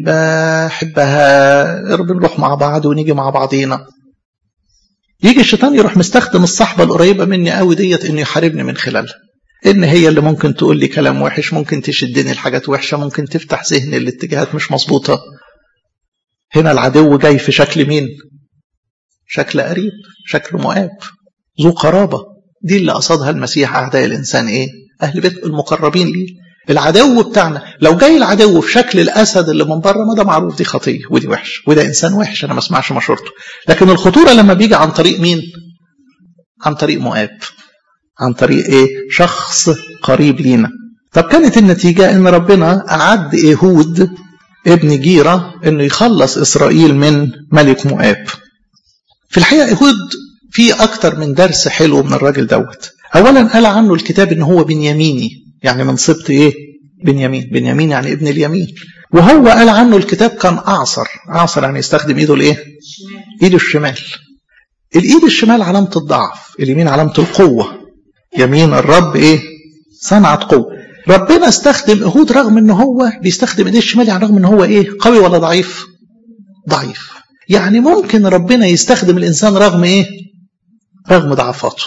S1: بحبها بنروح مع بعض ونيجي مع بعضينا يجي الشيطان يروح مستخدم الصحبة القريبة مني قوي ديت انه يحاربني من خلالها ان هي اللي ممكن تقول لي كلام وحش ممكن تشدني لحاجات وحشة ممكن تفتح ذهني لاتجاهات مش مظبوطة هنا العدو جاي في شكل مين شكل قريب شكل مؤاب ذو قرابة دي اللي قصدها المسيح أعداء الإنسان إيه أهل بيت المقربين ليه العدو بتاعنا لو جاي العدو في شكل الاسد اللي من بره ما ده معروف دي خطيه ودي وحش وده انسان وحش انا ما اسمعش مشورته لكن الخطوره لما بيجي عن طريق مين عن طريق مؤاب عن طريق ايه شخص قريب لينا طب كانت النتيجه ان ربنا اعد ايهود ابن جيره انه يخلص اسرائيل من ملك مؤاب في الحقيقه ايهود في اكتر من درس حلو من الراجل دوت اولا قال عنه الكتاب ان هو بنياميني يعني من سبط ايه بنيامين بنيامين يعني ابن اليمين وهو قال عنه الكتاب كان اعصر اعصر يعني يستخدم ايده الايه ايده الشمال الايد الشمال علامه الضعف اليمين علامه القوه يمين الرب ايه صنعت قوه ربنا استخدم اهود رغم ان هو بيستخدم ايديه الشمال يعني رغم ان هو ايه قوي ولا ضعيف ضعيف يعني ممكن ربنا يستخدم الانسان رغم ايه رغم ضعفاته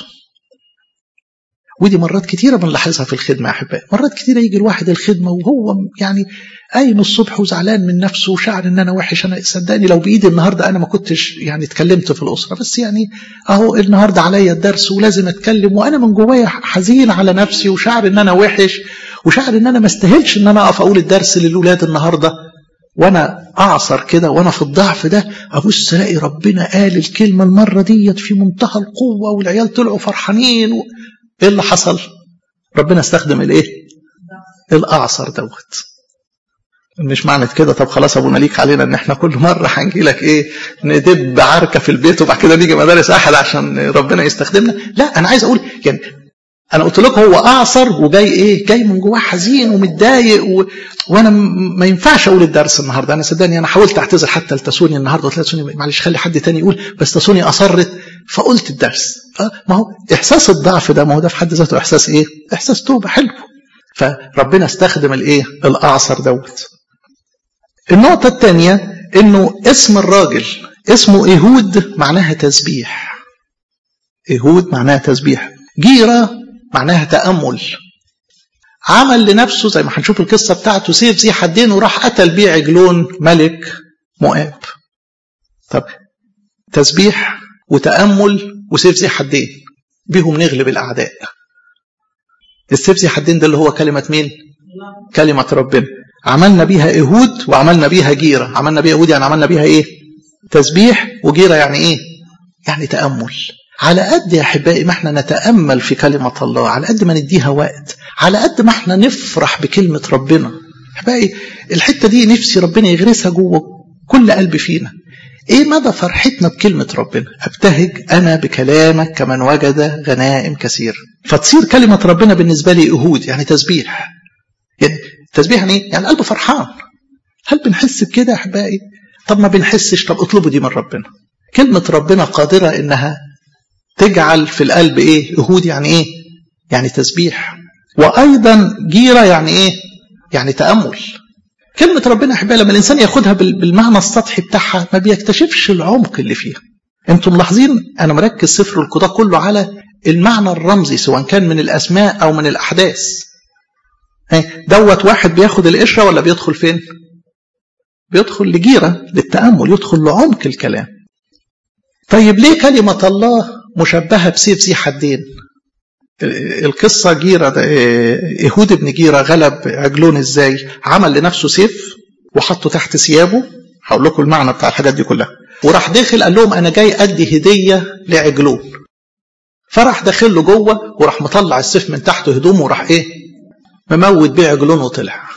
S1: ودي مرات كتيرة بنلاحظها في الخدمة يا أحبائي مرات كتيرة يجي الواحد الخدمة وهو يعني قايم الصبح وزعلان من نفسه وشعر ان انا وحش انا صدقني لو بايدي النهارده انا ما كنتش يعني اتكلمت في الاسره بس يعني اهو النهارده عليا الدرس ولازم اتكلم وانا من جوايا حزين على نفسي وشعر ان انا وحش وشعر ان انا ما استاهلش ان انا اقف اقول الدرس للاولاد النهارده وانا اعصر كده وانا في الضعف ده ابص الاقي ربنا قال الكلمه المره ديت في منتهى القوه والعيال طلعوا فرحانين و... ايه اللي حصل ربنا استخدم الايه الاعصر دوت مش معنى كده طب خلاص ابونا ليك علينا ان احنا كل مره هنجي لك ايه ندب عركه في البيت وبعد كده نيجي مدارس احد عشان ربنا يستخدمنا لا انا عايز اقول يعني انا قلت لكم هو اعصر وجاي ايه جاي من جواه حزين ومتضايق و... وانا م... ما ينفعش اقول الدرس النهارده انا صدقني انا حاولت اعتذر حتى لتسوني النهارده قلت لها تسوني معلش خلي حد تاني يقول بس تسوني اصرت فقلت الدرس ما هو احساس الضعف ده ما هو ده في حد ذاته احساس ايه احساس توبه حلو فربنا استخدم الايه الاعصر دوت النقطة الثانية انه اسم الراجل اسمه ايهود معناها تسبيح ايهود معناها تسبيح جيرة معناها تأمل عمل لنفسه زي ما هنشوف القصة بتاعته سيف ذي حدين وراح قتل بيه عجلون ملك مؤاب طب تسبيح وتأمل وسيف ذي حدين بيهم نغلب الأعداء السيف ذي حدين ده اللي هو كلمة مين كلمة ربنا عملنا بيها إيهود وعملنا بيها جيرة عملنا بيها إيهود يعني عملنا بيها إيه تسبيح وجيرة يعني إيه يعني تأمل على قد يا أحبائي ما احنا نتأمل في كلمة الله على قد ما نديها وقت على قد ما احنا نفرح بكلمة ربنا أحبائي الحتة دي نفسي ربنا يغرسها جوه كل قلب فينا ايه مدى فرحتنا بكلمة ربنا ابتهج انا بكلامك كمن وجد غنائم كثير فتصير كلمة ربنا بالنسبة لي اهود يعني تسبيح يعني تسبيح يعني ايه؟ يعني القلب فرحان هل بنحس بكده يا احبائي طب ما بنحسش طب اطلبوا دي من ربنا كلمة ربنا قادرة انها تجعل في القلب ايه اهود يعني ايه يعني تسبيح وايضا جيرة يعني ايه يعني تأمل كلمة ربنا احبائي لما الانسان ياخدها بالمعنى السطحي بتاعها ما بيكتشفش العمق اللي فيها انتم ملاحظين انا مركز سفر القضاء كله على المعنى الرمزي سواء كان من الاسماء او من الاحداث دوت واحد بياخد القشره ولا بيدخل فين بيدخل لجيره للتامل يدخل لعمق الكلام طيب ليه كلمه الله مشبهه بسيف ذي حدين القصة جيرة إيهود بن جيرة غلب عجلون إزاي عمل لنفسه سيف وحطه تحت ثيابه هقول لكم المعنى بتاع الحاجات دي كلها وراح داخل قال لهم أنا جاي أدي هدية لعجلون فراح داخل له جوه وراح مطلع السيف من تحت هدومه وراح إيه مموت بيه عجلون وطلع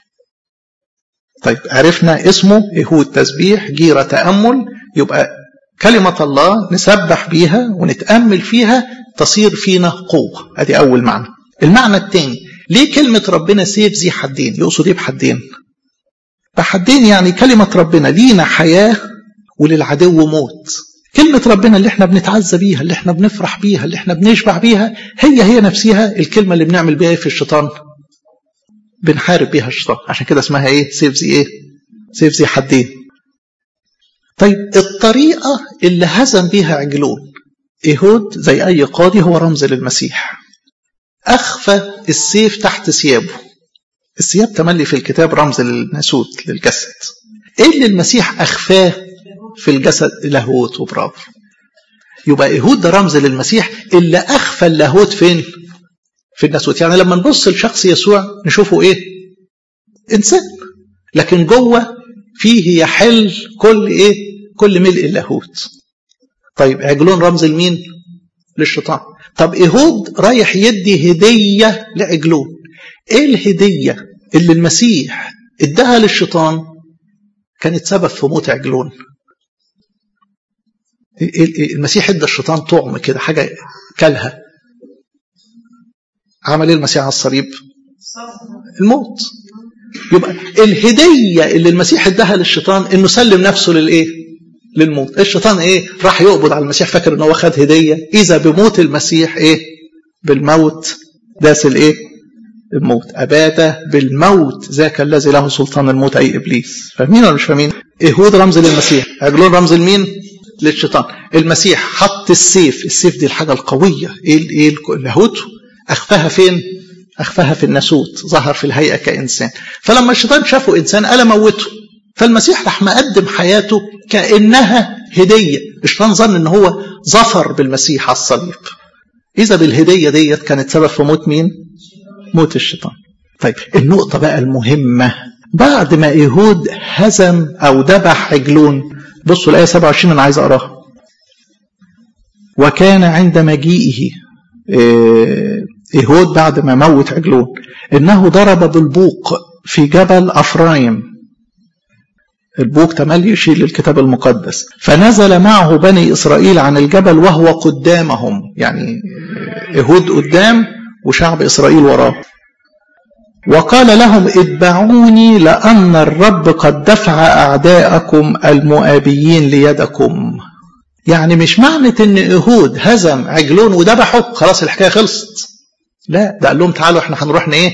S1: طيب عرفنا اسمه إيهود تسبيح جيرة تأمل يبقى كلمة الله نسبح بيها ونتأمل فيها تصير فينا قوة ادي اول معنى المعنى الثاني ليه كلمة ربنا سيف ذي حدين يقصد ايه بحدين بحدين يعني كلمة ربنا لينا حياة وللعدو موت كلمة ربنا اللي احنا بنتعزى بيها اللي احنا بنفرح بيها اللي احنا بنشبع بيها هي هي نفسها الكلمة اللي بنعمل بيها في الشيطان بنحارب بيها الشيطان عشان كده اسمها ايه سيف ذي ايه سيف ذي حدين طيب الطريقة اللي هزم بيها عجلون إيهود زي أي قاضي هو رمز للمسيح أخفى السيف تحت ثيابه الثياب تملي في الكتاب رمز للناسوت للجسد إيه اللي المسيح أخفاه في الجسد لاهوت وبرافو يبقى إيهود ده رمز للمسيح اللي أخفى اللاهوت فين في الناسوت يعني لما نبص لشخص يسوع نشوفه إيه إنسان لكن جوه فيه يحل كل إيه كل ملء اللاهوت طيب عجلون رمز لمين للشيطان طب ايهود رايح يدي هديه لعجلون ايه الهديه اللي المسيح اداها للشيطان كانت سبب في موت عجلون المسيح ادى الشيطان طعم كده حاجه كلها عمل ايه المسيح على الصليب الموت يبقى الهديه اللي المسيح اداها للشيطان انه سلم نفسه للايه للموت الشيطان ايه راح يقبض على المسيح فاكر ان هو خد هديه اذا بموت المسيح ايه بالموت داس الايه الموت ابات بالموت ذاك الذي له سلطان الموت اي ابليس فاهمين ولا مش فاهمين ايهود رمز للمسيح عجلون رمز لمين للشيطان المسيح حط السيف السيف دي الحاجه القويه ايه ايه لاهوته اخفاها فين اخفاها في الناسوت ظهر في الهيئه كانسان فلما الشيطان شافه انسان قال موته فالمسيح راح مقدم حياته كانها هديه الشيطان ظن ان هو ظفر بالمسيح على الصليب اذا بالهديه ديت كانت سبب في موت مين موت الشيطان طيب النقطه بقى المهمه بعد ما ايهود هزم او ذبح عجلون بصوا الايه 27 انا عايز اقراها وكان عند مجيئه ايهود بعد ما موت عجلون انه ضرب بالبوق في جبل أفرايم البوك تملي يشير للكتاب المقدس فنزل معه بني إسرائيل عن الجبل وهو قدامهم يعني يهود قدام وشعب إسرائيل وراه وقال لهم اتبعوني لأن الرب قد دفع أعداءكم المؤابيين ليدكم يعني مش معنى ان يهود هزم عجلون وذبحوا خلاص الحكايه خلصت لا ده قال لهم تعالوا احنا هنروح ايه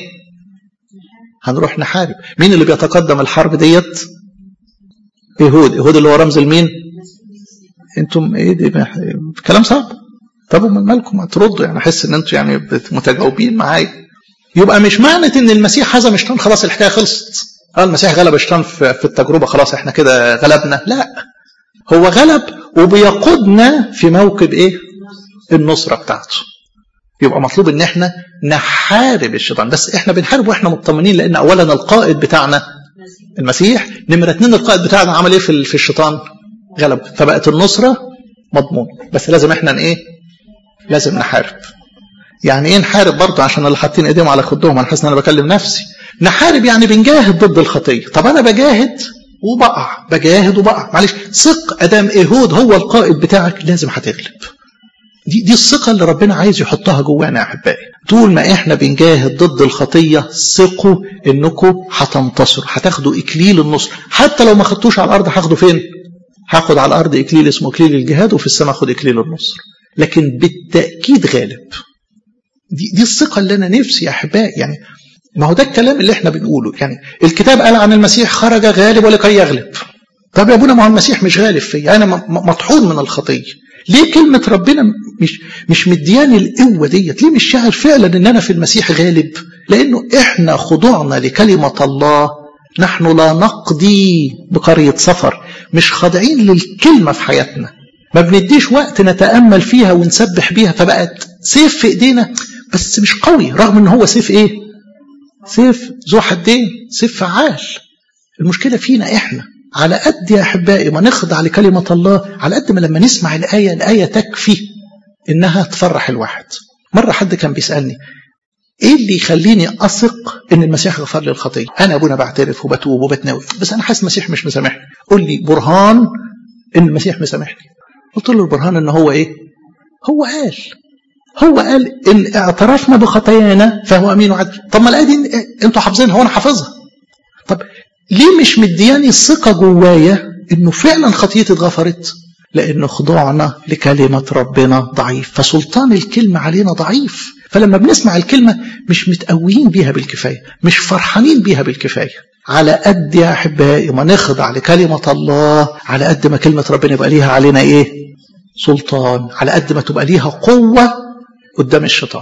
S1: هنروح نحارب مين اللي بيتقدم الحرب ديت يهود يهود اللي هو رمز المين انتم ايه دي كلام صعب طب من مالكم هتردوا يعني احس ان انتم يعني متجاوبين معايا يبقى مش معنى ان المسيح هزم الشيطان خلاص الحكايه خلصت اه المسيح غلب الشيطان في التجربه خلاص احنا كده غلبنا لا هو غلب وبيقودنا في موكب ايه النصره بتاعته يبقى مطلوب ان احنا نحارب الشيطان بس احنا بنحارب واحنا مطمنين لان اولا القائد بتاعنا المسيح نمرة اتنين القائد بتاعنا عمل ايه في الشيطان غلب فبقت النصرة مضمون بس لازم احنا ايه لازم نحارب يعني ايه نحارب برضه عشان اللي حاطين ايديهم على خدهم انا حاسس ان انا بكلم نفسي نحارب يعني بنجاهد ضد الخطيه طب انا بجاهد وبقع بجاهد وبقع معلش ثق ادام ايهود هو القائد بتاعك لازم هتغلب دي دي الثقه اللي ربنا عايز يحطها جوانا يا احبائي طول ما احنا بنجاهد ضد الخطيه ثقوا انكم هتنتصروا هتاخدوا اكليل النصر حتى لو ما خدتوش على الارض هاخده فين هاخد على الارض اكليل اسمه اكليل الجهاد وفي السماء اخد اكليل النصر لكن بالتاكيد غالب دي, دي الثقه اللي انا نفسي يا احبائي يعني ما هو ده الكلام اللي احنا بنقوله يعني الكتاب قال عن المسيح خرج غالب ولكي يغلب طب يا ابونا ما هو المسيح مش غالب فيا انا مطحون من الخطيه ليه كلمة ربنا مش مش مدياني القوة ديت؟ ليه مش شاعر فعلا إن أنا في المسيح غالب؟ لأنه إحنا خضوعنا لكلمة الله نحن لا نقضي بقرية سفر، مش خاضعين للكلمة في حياتنا. ما بنديش وقت نتأمل فيها ونسبح بيها فبقت سيف في إيدينا بس مش قوي رغم إن هو سيف إيه؟ سيف ذو حدين، سيف فعال. المشكلة فينا إحنا. على قد يا احبائي ما نخضع لكلمه الله على قد ما لما نسمع الايه الايه تكفي انها تفرح الواحد مره حد كان بيسالني ايه اللي يخليني اثق ان المسيح غفر لي الخطيه انا ابونا بعترف وبتوب وبتناول بس انا حاسس المسيح مش مسامحني قول لي برهان ان المسيح مسامحني قلت له البرهان ان هو ايه هو قال هو قال ان اعترفنا بخطايانا فهو امين وعدل طب ما الايه دي انتوا حافظينها وانا حافظها طب ليه مش مدياني الثقة جوايا انه فعلا خطيتي اتغفرت لان خضوعنا لكلمة ربنا ضعيف فسلطان الكلمة علينا ضعيف فلما بنسمع الكلمة مش متقويين بيها بالكفاية مش فرحانين بيها بالكفاية على قد يا أحبائي ما نخضع لكلمة الله على قد ما كلمة ربنا يبقى ليها علينا إيه سلطان على قد ما تبقى ليها قوة قدام الشيطان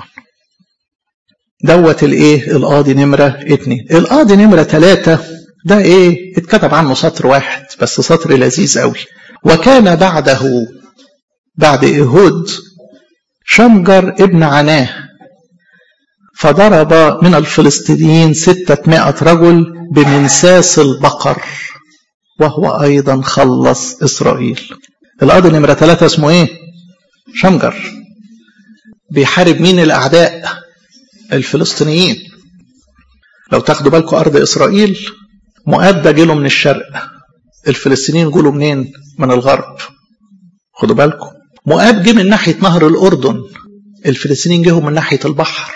S1: دوت الايه القاضي نمرة اتنين القاضي نمرة تلاتة ده ايه اتكتب عنه سطر واحد بس سطر لذيذ قوي وكان بعده بعد ايهود شمجر ابن عناه فضرب من الفلسطينيين ستة رجل بمنساس البقر وهو أيضا خلص إسرائيل القاضي نمرة ثلاثة اسمه إيه شمجر بيحارب مين الأعداء الفلسطينيين لو تاخدوا بالكم أرض إسرائيل مؤاب ده جيله من الشرق الفلسطينيين جوله منين من الغرب خدوا بالكم مؤاب جه من ناحية نهر الأردن الفلسطينيين جيهم من ناحية البحر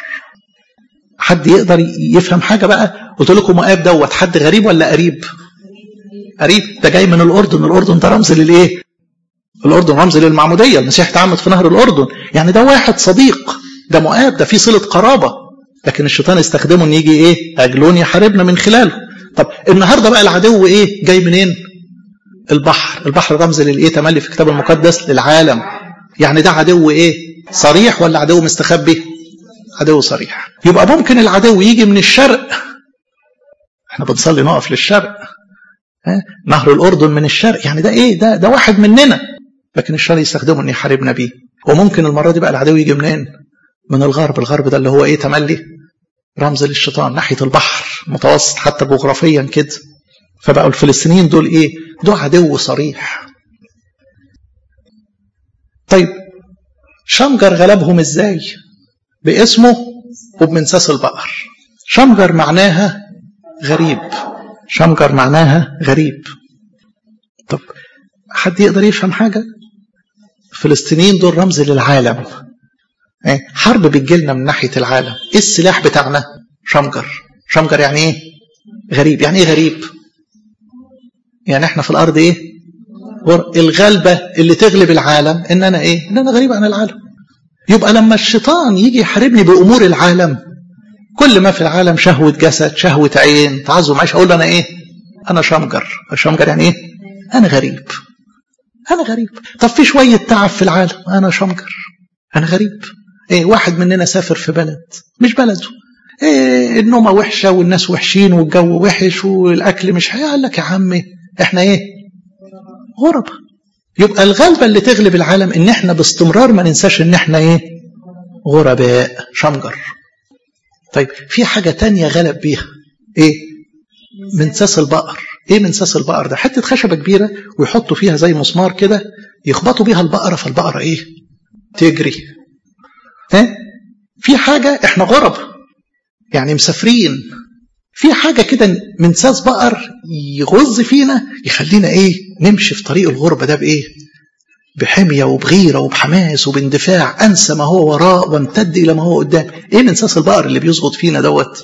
S1: حد يقدر يفهم حاجة بقى قلت لكم مؤاب دوت حد غريب ولا قريب قريب ده جاي من الأردن الأردن ده رمز للإيه الأردن رمز للمعمودية المسيح اتعمد في نهر الأردن يعني ده واحد صديق ده مؤاب ده فيه صلة قرابة لكن الشيطان استخدمه ان يجي ايه اجلون يحاربنا من خلاله طب النهارده بقى العدو ايه جاي منين البحر البحر رمز للايه تملي في الكتاب المقدس للعالم يعني ده عدو ايه صريح ولا عدو مستخبي عدو صريح يبقى ممكن العدو يجي من الشرق احنا بنصلي نقف للشرق ها؟ نهر الاردن من الشرق يعني ده ايه ده ده واحد مننا لكن الشر يستخدمه ان يحاربنا بيه وممكن المره دي بقى العدو يجي منين من الغرب الغرب ده اللي هو ايه تملي رمز للشيطان ناحيه البحر متوسط حتى جغرافيا كده فبقوا الفلسطينيين دول ايه دول عدو صريح طيب شمجر غلبهم ازاي باسمه وبمنساس البقر شمجر معناها غريب شمجر معناها غريب طب حد يقدر يفهم حاجة الفلسطينيين دول رمز للعالم حرب بتجيلنا من ناحية العالم ايه السلاح بتاعنا شمجر شمجر يعني ايه غريب يعني ايه غريب يعني احنا في الارض ايه الغلبة اللي تغلب العالم ان انا ايه ان انا غريب عن العالم يبقى لما الشيطان يجي يحاربني بامور العالم كل ما في العالم شهوة جسد شهوة عين تعظم عيش اقول انا ايه انا شمجر شمجر يعني ايه انا غريب انا غريب طب في شوية تعب في العالم انا شمجر انا غريب ايه واحد مننا سافر في بلد مش بلده ايه النومة وحشة والناس وحشين والجو وحش والاكل مش قال لك يا عمي احنا ايه غربة يبقى الغلبة اللي تغلب العالم ان احنا باستمرار ما ننساش ان احنا ايه غرباء شمجر طيب في حاجة تانية غلب بيها ايه منساس البقر ايه منساس البقر ده حتة خشبة كبيرة ويحطوا فيها زي مسمار كده يخبطوا بيها البقرة فالبقرة ايه تجري ها في حاجة احنا غرب يعني مسافرين في حاجة كده منساس بقر يغز فينا يخلينا ايه نمشي في طريق الغربة ده بايه بحمية وبغيرة وبحماس وباندفاع أنسى ما هو وراء وامتد إلى ما هو قدام إيه منساس البقر اللي بيسقط فينا دوت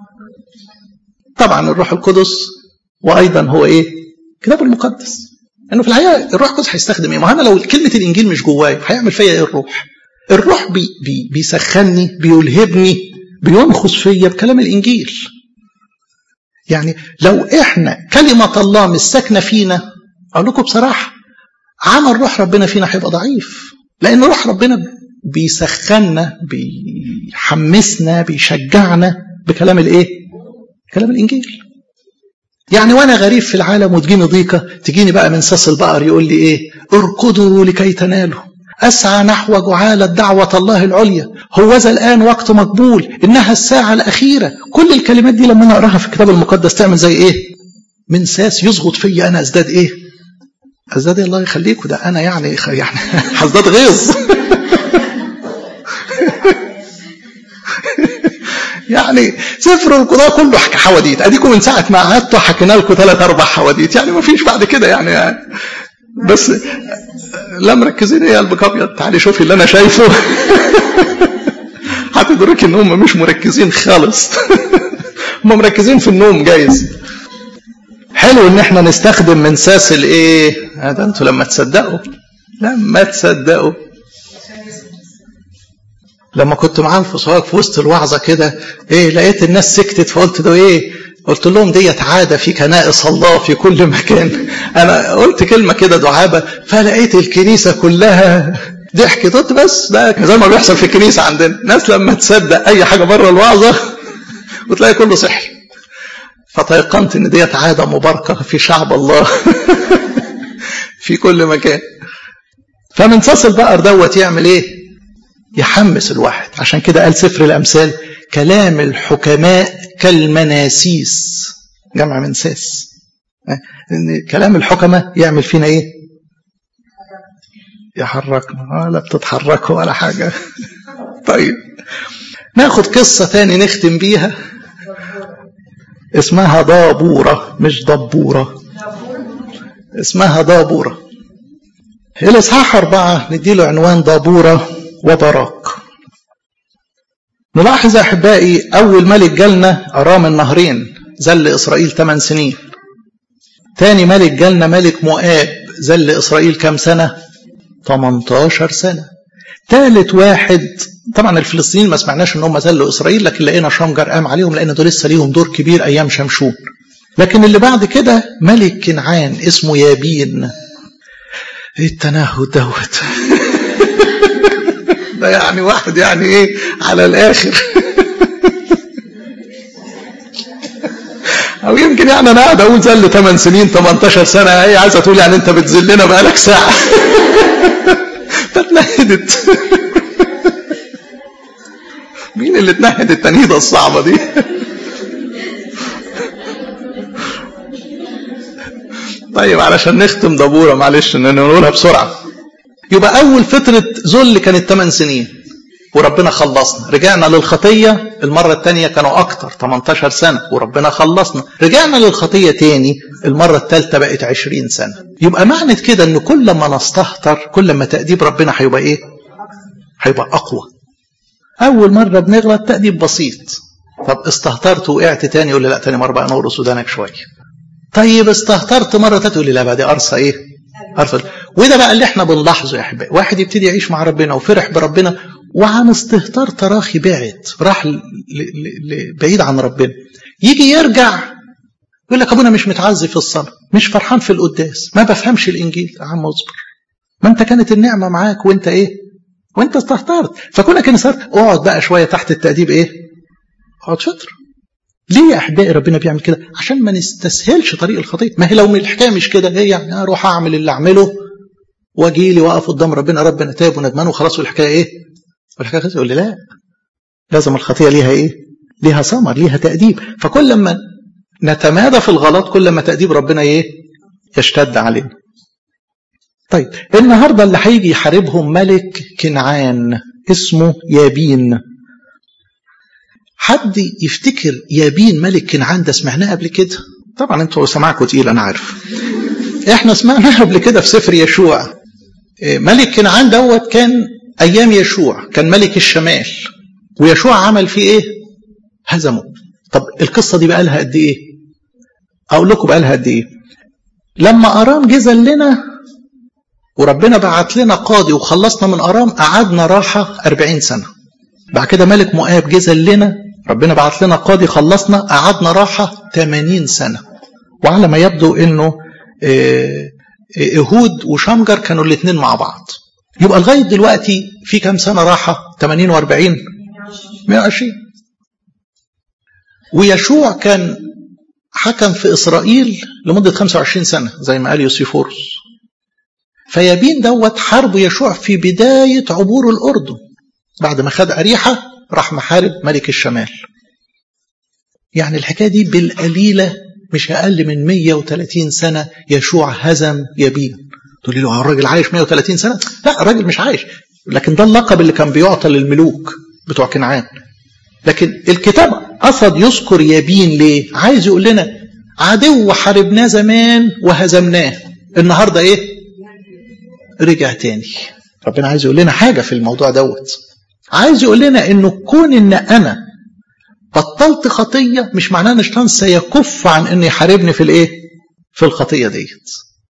S1: طبعا الروح القدس وأيضا هو إيه كتاب المقدس لأنه في الحقيقة الروح القدس هيستخدم إيه ما أنا لو كلمة الإنجيل مش جواي هيعمل فيا إيه الروح الروح بي بي بيسخني بيلهبني بينخص فيا بكلام الإنجيل يعني لو إحنا كلمة الله مش ساكنة فينا أقول لكم بصراحة عمل روح ربنا فينا هيبقى ضعيف لأن روح ربنا بيسخننا بيحمسنا بيشجعنا بكلام الإيه؟ كلام الإنجيل يعني وانا غريب في العالم وتجيني ضيقة تجيني بقى من ساس البقر يقول لي ايه اركضوا لكي تنالوا أسعى نحو جعالة دعوة الله العليا هوذا الآن وقت مقبول إنها الساعة الأخيرة كل الكلمات دي لما نقراها في الكتاب المقدس تعمل زي إيه من ساس يسقط فيا أنا أزداد إيه أزداد الله يخليكوا ده أنا يعني يعني هزداد غيظ يعني سفر القضاء كله حواديت اديكم من ساعه ما قعدتوا حكينا لكم ثلاث اربع حواديت يعني ما فيش بعد كده يعني, يعني بس لا مركزين ايه قلبك ابيض تعالي شوفي اللي انا شايفه هتدركي ان هم مش مركزين خالص هم مركزين في النوم جايز حلو ان احنا نستخدم منساس الايه ده انتوا لما تصدقوا لما تصدقوا لما كنت معاهم في سواق في وسط الوعظه كده ايه لقيت الناس سكتت فقلت ده ايه قلت لهم ديت عادة في كنائس الله في كل مكان أنا قلت كلمة كده دعابة فلقيت الكنيسة كلها ضحكت قلت بس ده زي ما بيحصل في الكنيسة عندنا ناس لما تصدق أي حاجة بره الوعظة وتلاقي كله صحي فتيقنت إن ديت عادة مباركة في شعب الله في كل مكان فمنساس البقر دوت يعمل ايه يحمس الواحد عشان كده قال سفر الأمثال كلام الحكماء كالمناسيس جمع منساس ان كلام الحكماء يعمل فينا ايه يحركنا ولا بتتحركوا ولا حاجة طيب ناخد قصة تاني نختم بيها اسمها ضابورة مش دبورة اسمها ضابورة الإصحاح أربعة نديله عنوان ضابورة وبراك نلاحظ أحبائي أول ملك جالنا أرام النهرين زل إسرائيل 8 سنين تاني ملك جالنا ملك مؤاب زل إسرائيل كم سنة 18 سنة ثالث واحد طبعا الفلسطينيين ما سمعناش ان هم زلوا اسرائيل لكن لقينا شمجر قام عليهم لان دول لسه ليهم دور كبير ايام شمشون لكن اللي بعد كده ملك كنعان اسمه يابين ايه التنهد دوت ده يعني واحد يعني ايه على الاخر او يمكن يعني انا قاعد اقول زل 8 سنين 18 سنه هي عايزه تقول يعني انت بتذلنا بقالك ساعه فتنهدت مين اللي اتنهد التنهيده الصعبه دي طيب علشان نختم دبوره معلش ان نقولها بسرعه يبقى اول فتره ذل كانت 8 سنين وربنا خلصنا رجعنا للخطية المرة الثانية كانوا أكتر 18 سنة وربنا خلصنا رجعنا للخطية تاني المرة الثالثة بقت 20 سنة يبقى معنى كده أن كل ما نستهتر كل ما تأديب ربنا هيبقى إيه هيبقى أقوى أول مرة بنغلط تأديب بسيط طب استهترت وقعت تاني يقول لي لا تاني مرة بقى نورس ودانك شوية طيب استهترت مرة تانية يقول لي لا بقى دي قرصة إيه قرصة وده بقى اللي احنا بنلاحظه يا أحبائي واحد يبتدي يعيش مع ربنا وفرح بربنا وعن استهتار تراخي بعد راح ل... ل... بعيد عن ربنا يجي يرجع يقول لك ابونا مش متعزي في الصلاه مش فرحان في القداس ما بفهمش الانجيل يا عم اصبر ما انت كانت النعمه معاك وانت ايه وانت استهترت فكونك ان صرت اقعد بقى شويه تحت التاديب ايه اقعد شطر ليه يا احبائي ربنا بيعمل كده عشان ما نستسهلش طريق الخطيه ما هي لو الحكايه مش كده ايه يعني اروح اعمل اللي اعمله واجي لي واقف قدام ربنا ربنا تاب وندمان وخلاص والحكايه ايه والحكايه خلاص يقول لي لا لازم الخطيه ليها ايه ليها ثمر ليها تاديب فكل ما نتمادى في الغلط كل ما تاديب ربنا ايه يشتد علينا طيب النهارده اللي هيجي يحاربهم ملك كنعان اسمه يابين حد يفتكر يابين ملك كنعان ده سمعناه قبل كده طبعا انتوا سماعكم تقيل انا عارف احنا سمعناه قبل كده في سفر يشوع ملك كنعان دوت كان ايام يشوع كان ملك الشمال ويشوع عمل فيه ايه هزمه طب القصه دي بقى لها قد ايه اقول لكم بقى لها قد ايه لما ارام جه لنا وربنا بعت لنا قاضي وخلصنا من ارام قعدنا راحه 40 سنه بعد كده ملك مؤاب جه لنا ربنا بعت لنا قاضي خلصنا قعدنا راحه 80 سنه وعلى ما يبدو انه ايهود وشمجر كانوا الاثنين مع بعض يبقى لغايه دلوقتي في كام سنه راحه 80 و40 120 ويشوع كان حكم في اسرائيل لمده 25 سنه زي ما قال يوسيفورس فيابين دوت حاربه يشوع في بدايه عبور الاردن بعد ما خد اريحه راح محارب ملك الشمال يعني الحكايه دي بالقليله مش اقل من 130 سنه يشوع هزم يابين تقول لي له الراجل عايش 130 سنه لا الراجل مش عايش لكن ده اللقب اللي كان بيعطى للملوك بتوع كنعان لكن الكتاب قصد يذكر يابين ليه عايز يقول لنا عدو حاربناه زمان وهزمناه النهارده ايه رجع تاني ربنا عايز يقول لنا حاجه في الموضوع دوت عايز يقول لنا انه كون ان انا بطلت خطيه مش معناه ان الشيطان سيكف عن انه يحاربني في الايه في الخطيه ديت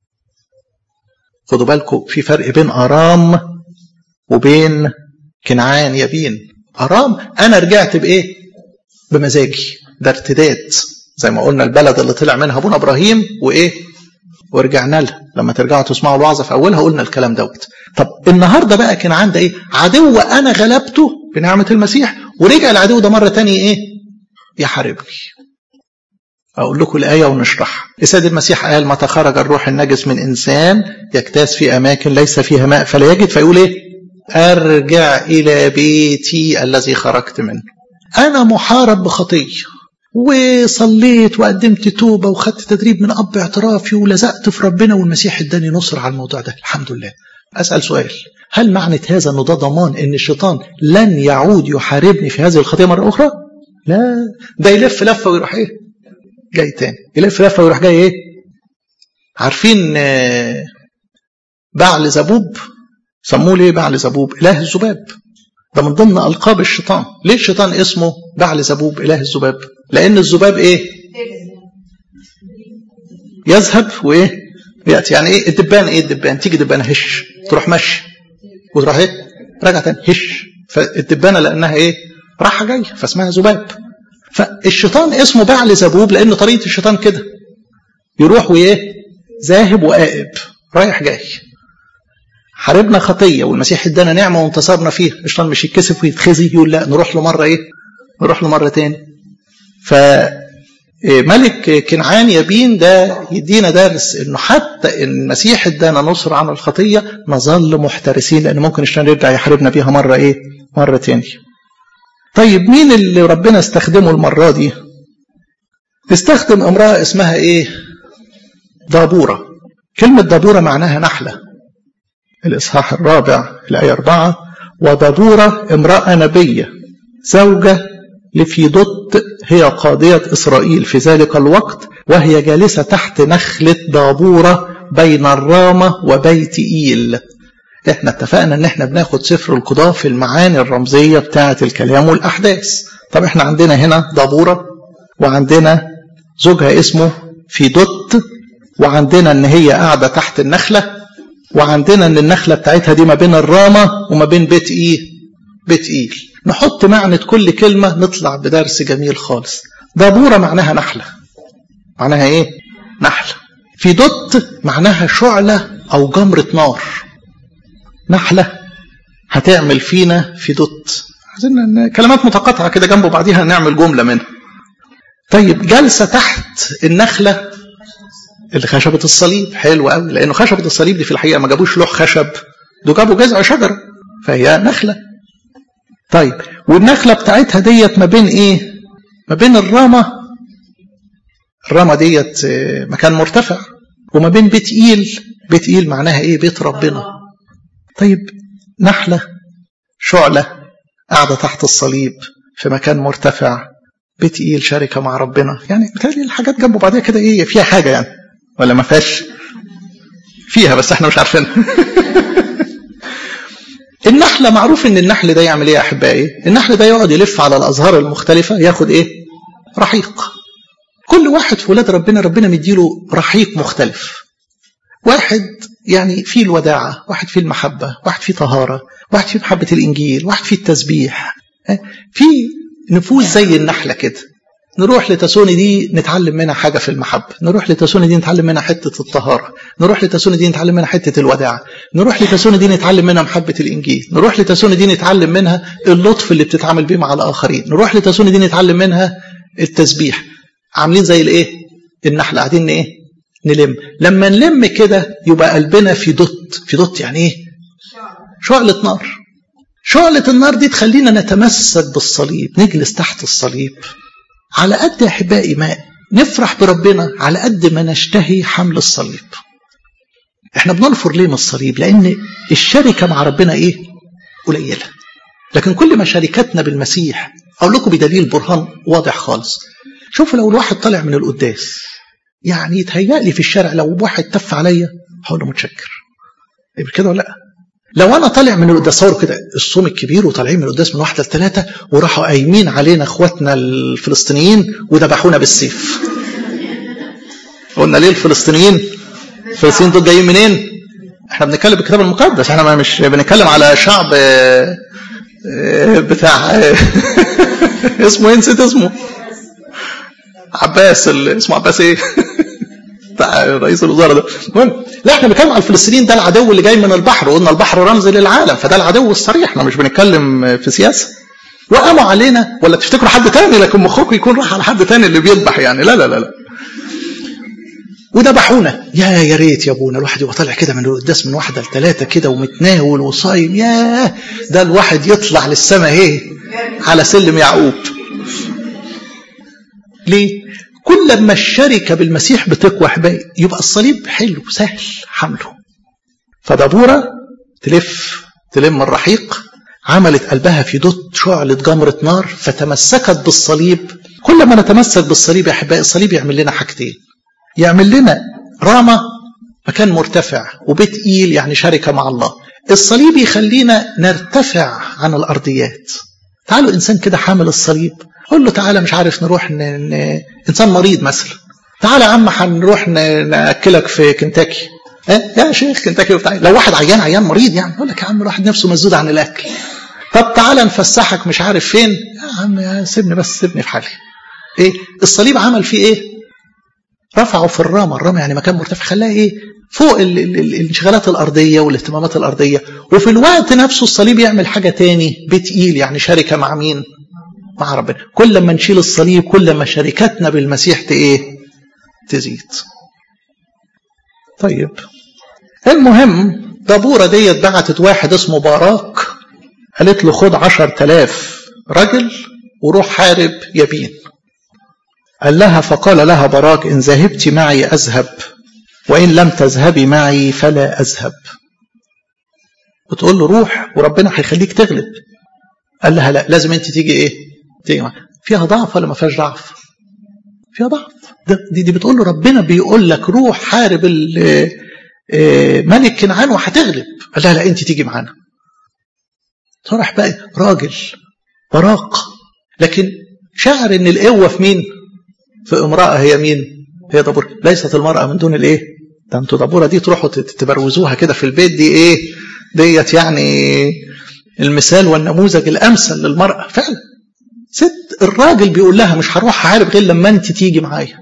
S1: خدوا بالكم في فرق بين ارام وبين كنعان يبين ارام انا رجعت بايه بمزاجي ده ارتداد زي ما قلنا البلد اللي طلع منها ابونا ابراهيم وايه ورجعنا لها لما ترجعوا تسمعوا الوعظه في اولها قلنا الكلام دوت طب النهارده بقى كنعان ده ايه عدو انا غلبته بنعمه المسيح ورجع العدو ده مره تانية ايه يحاربني أقول لكم الآية ونشرحها السيد المسيح قال متى خرج الروح النجس من إنسان يجتاز في أماكن ليس فيها ماء فلا يجد فيقول إيه أرجع إلى بيتي الذي خرجت منه أنا محارب بخطية وصليت وقدمت توبة وخدت تدريب من أب اعترافي ولزقت في ربنا والمسيح اداني نصر على الموضوع ده الحمد لله أسأل سؤال هل معنى هذا أنه ده ضمان أن الشيطان لن يعود يحاربني في هذه الخطية مرة أخرى لا ده يلف لفة ويروح إيه جاي تاني يلف لفه ويروح جاي ايه عارفين بعل زبوب سموه ليه بعل زبوب اله الذباب ده من ضمن القاب الشيطان ليه الشيطان اسمه بعل زبوب اله الذباب لان الذباب ايه يذهب وايه ياتي يعني ايه الدبان ايه الدبان تيجي دبانه هش تروح مشي وتروح ايه راجع تاني هش فالدبانه لانها ايه راحه جايه فاسمها ذباب فالشيطان اسمه بعل زبوب لان طريقه الشيطان كده يروح وايه ذاهب وقائب رايح جاي حاربنا خطيه والمسيح ادانا نعمه وانتصرنا فيها الشيطان مش يتكسف ويتخزي يقول لا نروح له مره ايه نروح له مره تاني ف ملك كنعان يبين ده يدينا درس انه حتى ان المسيح ادانا نصر عن الخطيه نظل محترسين لان ممكن الشيطان يرجع يحاربنا بيها مره ايه مره تاني طيب مين اللي ربنا استخدمه المرة دي استخدم امرأة اسمها ايه دابورة كلمة دابورة معناها نحلة الإصحاح الرابع الآية أربعة ودبورة امرأة نبية زوجة لفيدوت هي قاضية إسرائيل في ذلك الوقت وهي جالسة تحت نخلة دابورة بين الرامة وبيت إيل احنا اتفقنا ان احنا بناخد سفر القضاء في المعاني الرمزية بتاعة الكلام والأحداث طب احنا عندنا هنا دابورة وعندنا زوجها اسمه فيدوت وعندنا ان هي قاعدة تحت النخلة وعندنا ان النخلة بتاعتها دي ما بين الرامة وما بين بيت ايه بيت ايل نحط معنى كل كلمة نطلع بدرس جميل خالص دابورة معناها نحلة معناها ايه نحلة في دوت معناها شعلة او جمرة نار نحلة هتعمل فينا في دوت عايزين كلمات متقاطعة كده جنب بعضيها نعمل جملة منها طيب جالسة تحت النخلة اللي خشبة الصليب حلو قوي لأنه خشبة الصليب دي في الحقيقة ما جابوش لوح خشب دول جابوا جذع شجرة فهي نخلة طيب والنخلة بتاعتها ديت ما بين ايه ما بين الرامة الرامة ديت مكان مرتفع وما بين بيت إيل بيت إيل معناها ايه بيت ربنا طيب نحلة شعلة قاعدة تحت الصليب في مكان مرتفع بيت إيل شركة مع ربنا يعني بتهيألي الحاجات جنب بعضيها كده ايه فيها حاجة يعني ولا ما فيهاش فيها بس احنا مش عارفينها النحلة معروف ان النحل ده يعمل ايه يا احبائي النحل ده يقعد يلف على الازهار المختلفة ياخد ايه رحيق كل واحد في ولاد ربنا ربنا مديله رحيق مختلف واحد يعني فيه الوداعة واحد فيه المحبة واحد فيه طهارة واحد فيه محبة الإنجيل واحد فيه التسبيح في نفوس زي النحلة كده نروح لتسوني دي نتعلم منها حاجة في المحبة نروح لتسوني دي نتعلم منها حتة الطهارة نروح لتسوني دي نتعلم منها حتة الوداع نروح لتسوني دي نتعلم منها محبة الإنجيل نروح لتسوني دي نتعلم منها اللطف اللي بتتعامل بيه مع الآخرين نروح لتسوني دي نتعلم منها التسبيح عاملين زي الإيه النحلة قاعدين إيه نلم لما نلم كده يبقى قلبنا في دوت في دوت يعني إيه شعلة نار شعلة النار دي تخلينا نتمسك بالصليب نجلس تحت الصليب على قد يا احبائي ما نفرح بربنا على قد ما نشتهي حمل الصليب احنا بننفر ليه من الصليب لان الشركه مع ربنا ايه قليله لكن كل ما شركتنا بالمسيح اقول لكم بدليل برهان واضح خالص شوفوا لو الواحد طالع من القداس يعني يتهيأ لي في الشارع لو واحد تف عليا هقول له متشكر يبقى كده ولا لا لو انا طالع من القداس صور كده الصوم الكبير وطالعين من القداس من واحده لثلاثه وراحوا قايمين علينا اخواتنا الفلسطينيين وذبحونا بالسيف. قلنا ليه الفلسطينيين؟ الفلسطينيين دول جايين منين؟ احنا بنتكلم بالكتاب المقدس احنا مش بنتكلم على شعب بتاع اسمه ايه نسيت اسمه؟ عباس اسمه عباس ايه؟ بتاع رئيس الوزراء ده المهم لا احنا بنتكلم على الفلسطينيين ده العدو اللي جاي من البحر وقلنا البحر رمز للعالم فده العدو الصريح احنا مش بنتكلم في سياسه وقاموا علينا ولا تفتكروا حد تاني لكن مخكم يكون راح على حد تاني اللي بيذبح يعني لا لا لا لا وذبحونا يا يا ريت يا ابونا الواحد يبقى طالع كده من القداس من واحده لثلاثه كده ومتناول وصايم ياه ده الواحد يطلع للسماء ايه على سلم يعقوب ليه كل ما الشركة بالمسيح بتقوى حبايب يبقى الصليب حلو سهل حمله فدبورة تلف تلم الرحيق عملت قلبها في دوت شعلة جمرة نار فتمسكت بالصليب كل ما نتمسك بالصليب يا أحبائي الصليب يعمل لنا حاجتين يعمل لنا رامة مكان مرتفع وبيت إيل يعني شركة مع الله الصليب يخلينا نرتفع عن الأرضيات تعالوا إنسان كده حامل الصليب قول له تعالى مش عارف نروح ن... ن... انسان مريض مثلا تعالى يا عم هنروح ن... ناكلك في كنتاكي اه يا شيخ كنتاكي وبتاع لو واحد عيان عيان مريض يعني يقول لك يا عم الواحد نفسه مسدود عن الاكل طب تعالى نفسحك مش عارف فين يا عم يا سيبني بس سيبني في حالي ايه الصليب عمل فيه ايه رفعه في الرامة الرامة يعني مكان مرتفع خلاه ايه فوق ال... ال... الانشغالات الأرضية والاهتمامات الأرضية وفي الوقت نفسه الصليب يعمل حاجة تاني بتقيل يعني شركة مع مين مع ربنا كل ما نشيل الصليب كل ما شركتنا بالمسيح ايه تزيد طيب المهم دبورة ديت بعتت واحد اسمه باراك قالت له خد عشر تلاف رجل وروح حارب يبين قال لها فقال لها باراك إن ذهبت معي أذهب وإن لم تذهبي معي فلا أذهب وتقول له روح وربنا هيخليك تغلب قال لها لا لازم انت تيجي ايه تيجي معايا فيها ضعف ولا ما فيهاش ضعف فيها ضعف دي, دي بتقول له ربنا بيقول لك روح حارب ملك كنعان وهتغلب قال لها لا انت تيجي معانا صرح بقى راجل براق لكن شعر ان القوه في مين في امراه هي مين هي دبور ليست المراه من دون الايه ده انتوا دبوره دي تروحوا تبروزوها كده في البيت دي ايه ديت يعني المثال والنموذج الامثل للمراه فعلا ست الراجل بيقول لها مش هروح احارب غير لما انت تيجي معايا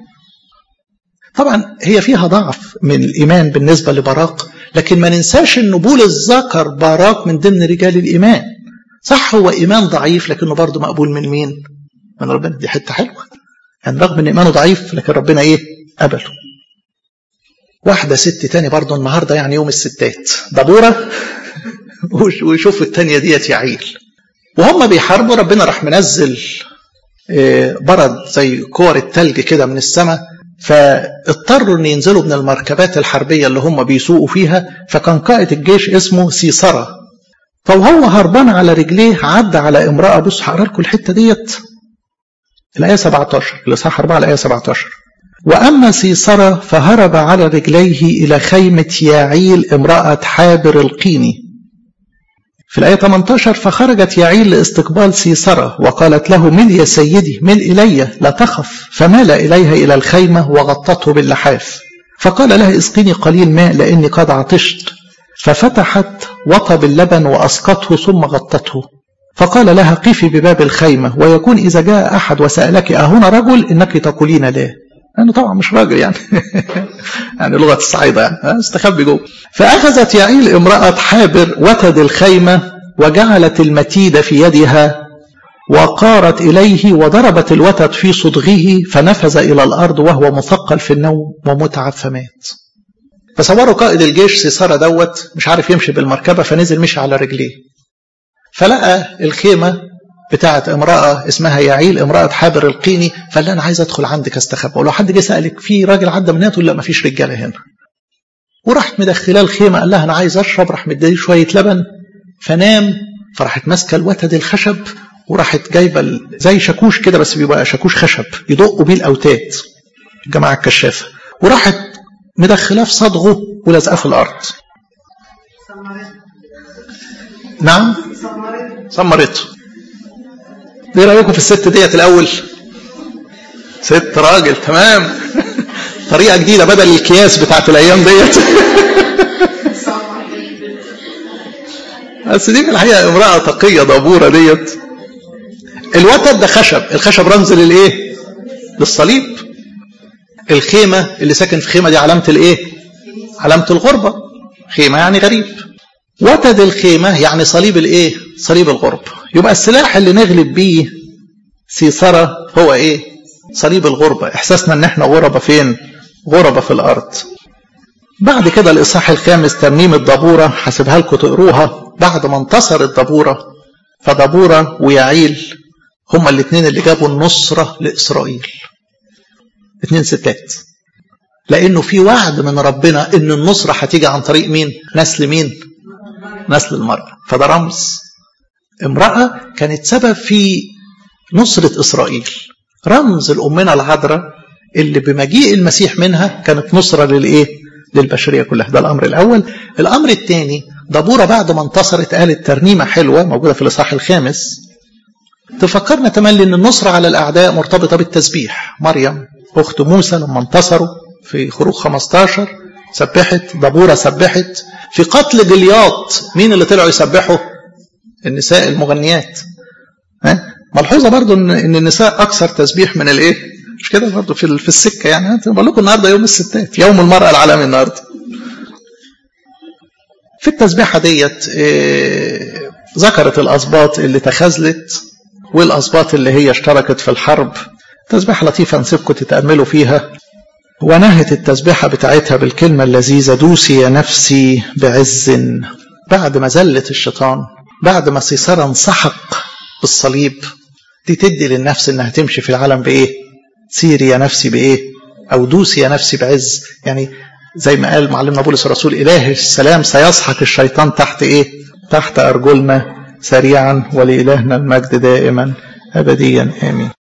S1: طبعا هي فيها ضعف من الايمان بالنسبه لبراق لكن ما ننساش ان بولس ذكر باراك من ضمن رجال الايمان صح هو ايمان ضعيف لكنه برضه مقبول من مين من ربنا دي حته حلوه يعني رغم ان ايمانه ضعيف لكن ربنا ايه قبله واحده ست تاني برضه النهارده يعني يوم الستات دبوره ويشوف التانيه ديت يعيل وهم بيحاربوا ربنا راح منزل برد زي كور التلج كده من السماء فاضطروا ان ينزلوا من المركبات الحربيه اللي هم بيسوقوا فيها فكان قائد الجيش اسمه سيسرة فوهو هربان على رجليه عدى على امراه بص هقرا لكم الحته ديت الايه 17 الاصحاح 4 الايه 17 واما سيسرة فهرب على رجليه الى خيمه ياعيل امراه حابر القيني في الآية 18 فخرجت يعيل لاستقبال سيسرة وقالت له مل يا سيدي مل إلي لا تخف فمال إليها إلى الخيمة وغطته باللحاف فقال لها اسقني قليل ماء لأني قد عطشت ففتحت وطب اللبن وأسقطه ثم غطته فقال لها قفي بباب الخيمة ويكون إذا جاء أحد وسألك أهنا رجل إنك تقولين لا أنا طبعا مش راجل يعني يعني لغة الصعيدة يعني استخبي جوه فأخذت يعيل امرأة حابر وتد الخيمة وجعلت المتيد في يدها وقارت إليه وضربت الوتد في صدغه فنفذ إلى الأرض وهو مثقل في النوم ومتعب فمات تصوروا قائد الجيش سيسارة دوت مش عارف يمشي بالمركبة فنزل مشي على رجليه فلقى الخيمة بتاعت امرأة اسمها يعيل امرأة حابر القيني فقال أنا عايز أدخل عندك استخبى ولو حد جه سألك في راجل عدى من هنا تقول لا ما فيش رجالة هنا وراحت مدخلاه الخيمة قال لها أنا عايز أشرب راح مديه شوية لبن فنام فراحت ماسكة الوتد الخشب وراحت جايبة زي شاكوش كده بس بيبقى شاكوش خشب يدقوا بيه الأوتاد الجماعة الكشافة وراحت مدخلاه في صدغه ولازقاه في الأرض نعم سمرته ايه رايكم في الست ديت الاول ست راجل تمام طريقه جديده بدل الكياس بتاعت الايام ديت بس دي في الحقيقه امراه تقيه دبوره ديت الوتد ده خشب الخشب رمز للايه للصليب الخيمه اللي ساكن في خيمه دي علامه الايه علامه الغربه خيمه يعني غريب وتد الخيمه يعني صليب الايه صليب الغرب يبقى السلاح اللي نغلب بيه سيسرة هو ايه صليب الغربة احساسنا ان احنا غربة فين غربة في الارض بعد كده الاصحاح الخامس ترنيم الدبورة هسيبها لكم تقروها بعد ما انتصر الدبورة فدبورة ويعيل هما الاثنين اللي جابوا النصرة لإسرائيل اثنين ستات لأنه في وعد من ربنا إن النصرة هتيجي عن طريق مين نسل مين نسل المرأة فده رمز امرأة كانت سبب في نصرة إسرائيل رمز الأمنا العذراء اللي بمجيء المسيح منها كانت نصرة للإيه؟ للبشرية كلها ده الأمر الأول الأمر الثاني دبورة بعد ما انتصرت قالت ترنيمة حلوة موجودة في الإصحاح الخامس تفكرنا تملي أن النصرة على الأعداء مرتبطة بالتسبيح مريم أخت موسى لما انتصروا في خروج 15 سبحت دبورة سبحت في قتل جلياط مين اللي طلعوا يسبحوا النساء المغنيات ها ملحوظه برضو ان ان النساء اكثر تسبيح من الايه مش كده برضو في في السكه يعني بقول لكم النهارده يوم الستات يوم المراه العالمي النهارده في التسبيحه ديت إيه ذكرت الاسباط اللي تخاذلت والاسباط اللي هي اشتركت في الحرب تسبيحه لطيفه نسيبكم تتاملوا فيها ونهت التسبيحه بتاعتها بالكلمه اللذيذه دوسي يا نفسي بعز بعد ما زلت الشيطان بعد ما سيسرة انسحق بالصليب دي تدي للنفس انها تمشي في العالم بايه سيري يا نفسي بايه او دوسي يا نفسي بعز يعني زي ما قال معلمنا بولس الرسول اله السلام سيسحق الشيطان تحت ايه تحت أرجلنا سريعا ولإلهنا المجد دائما أبديا آمين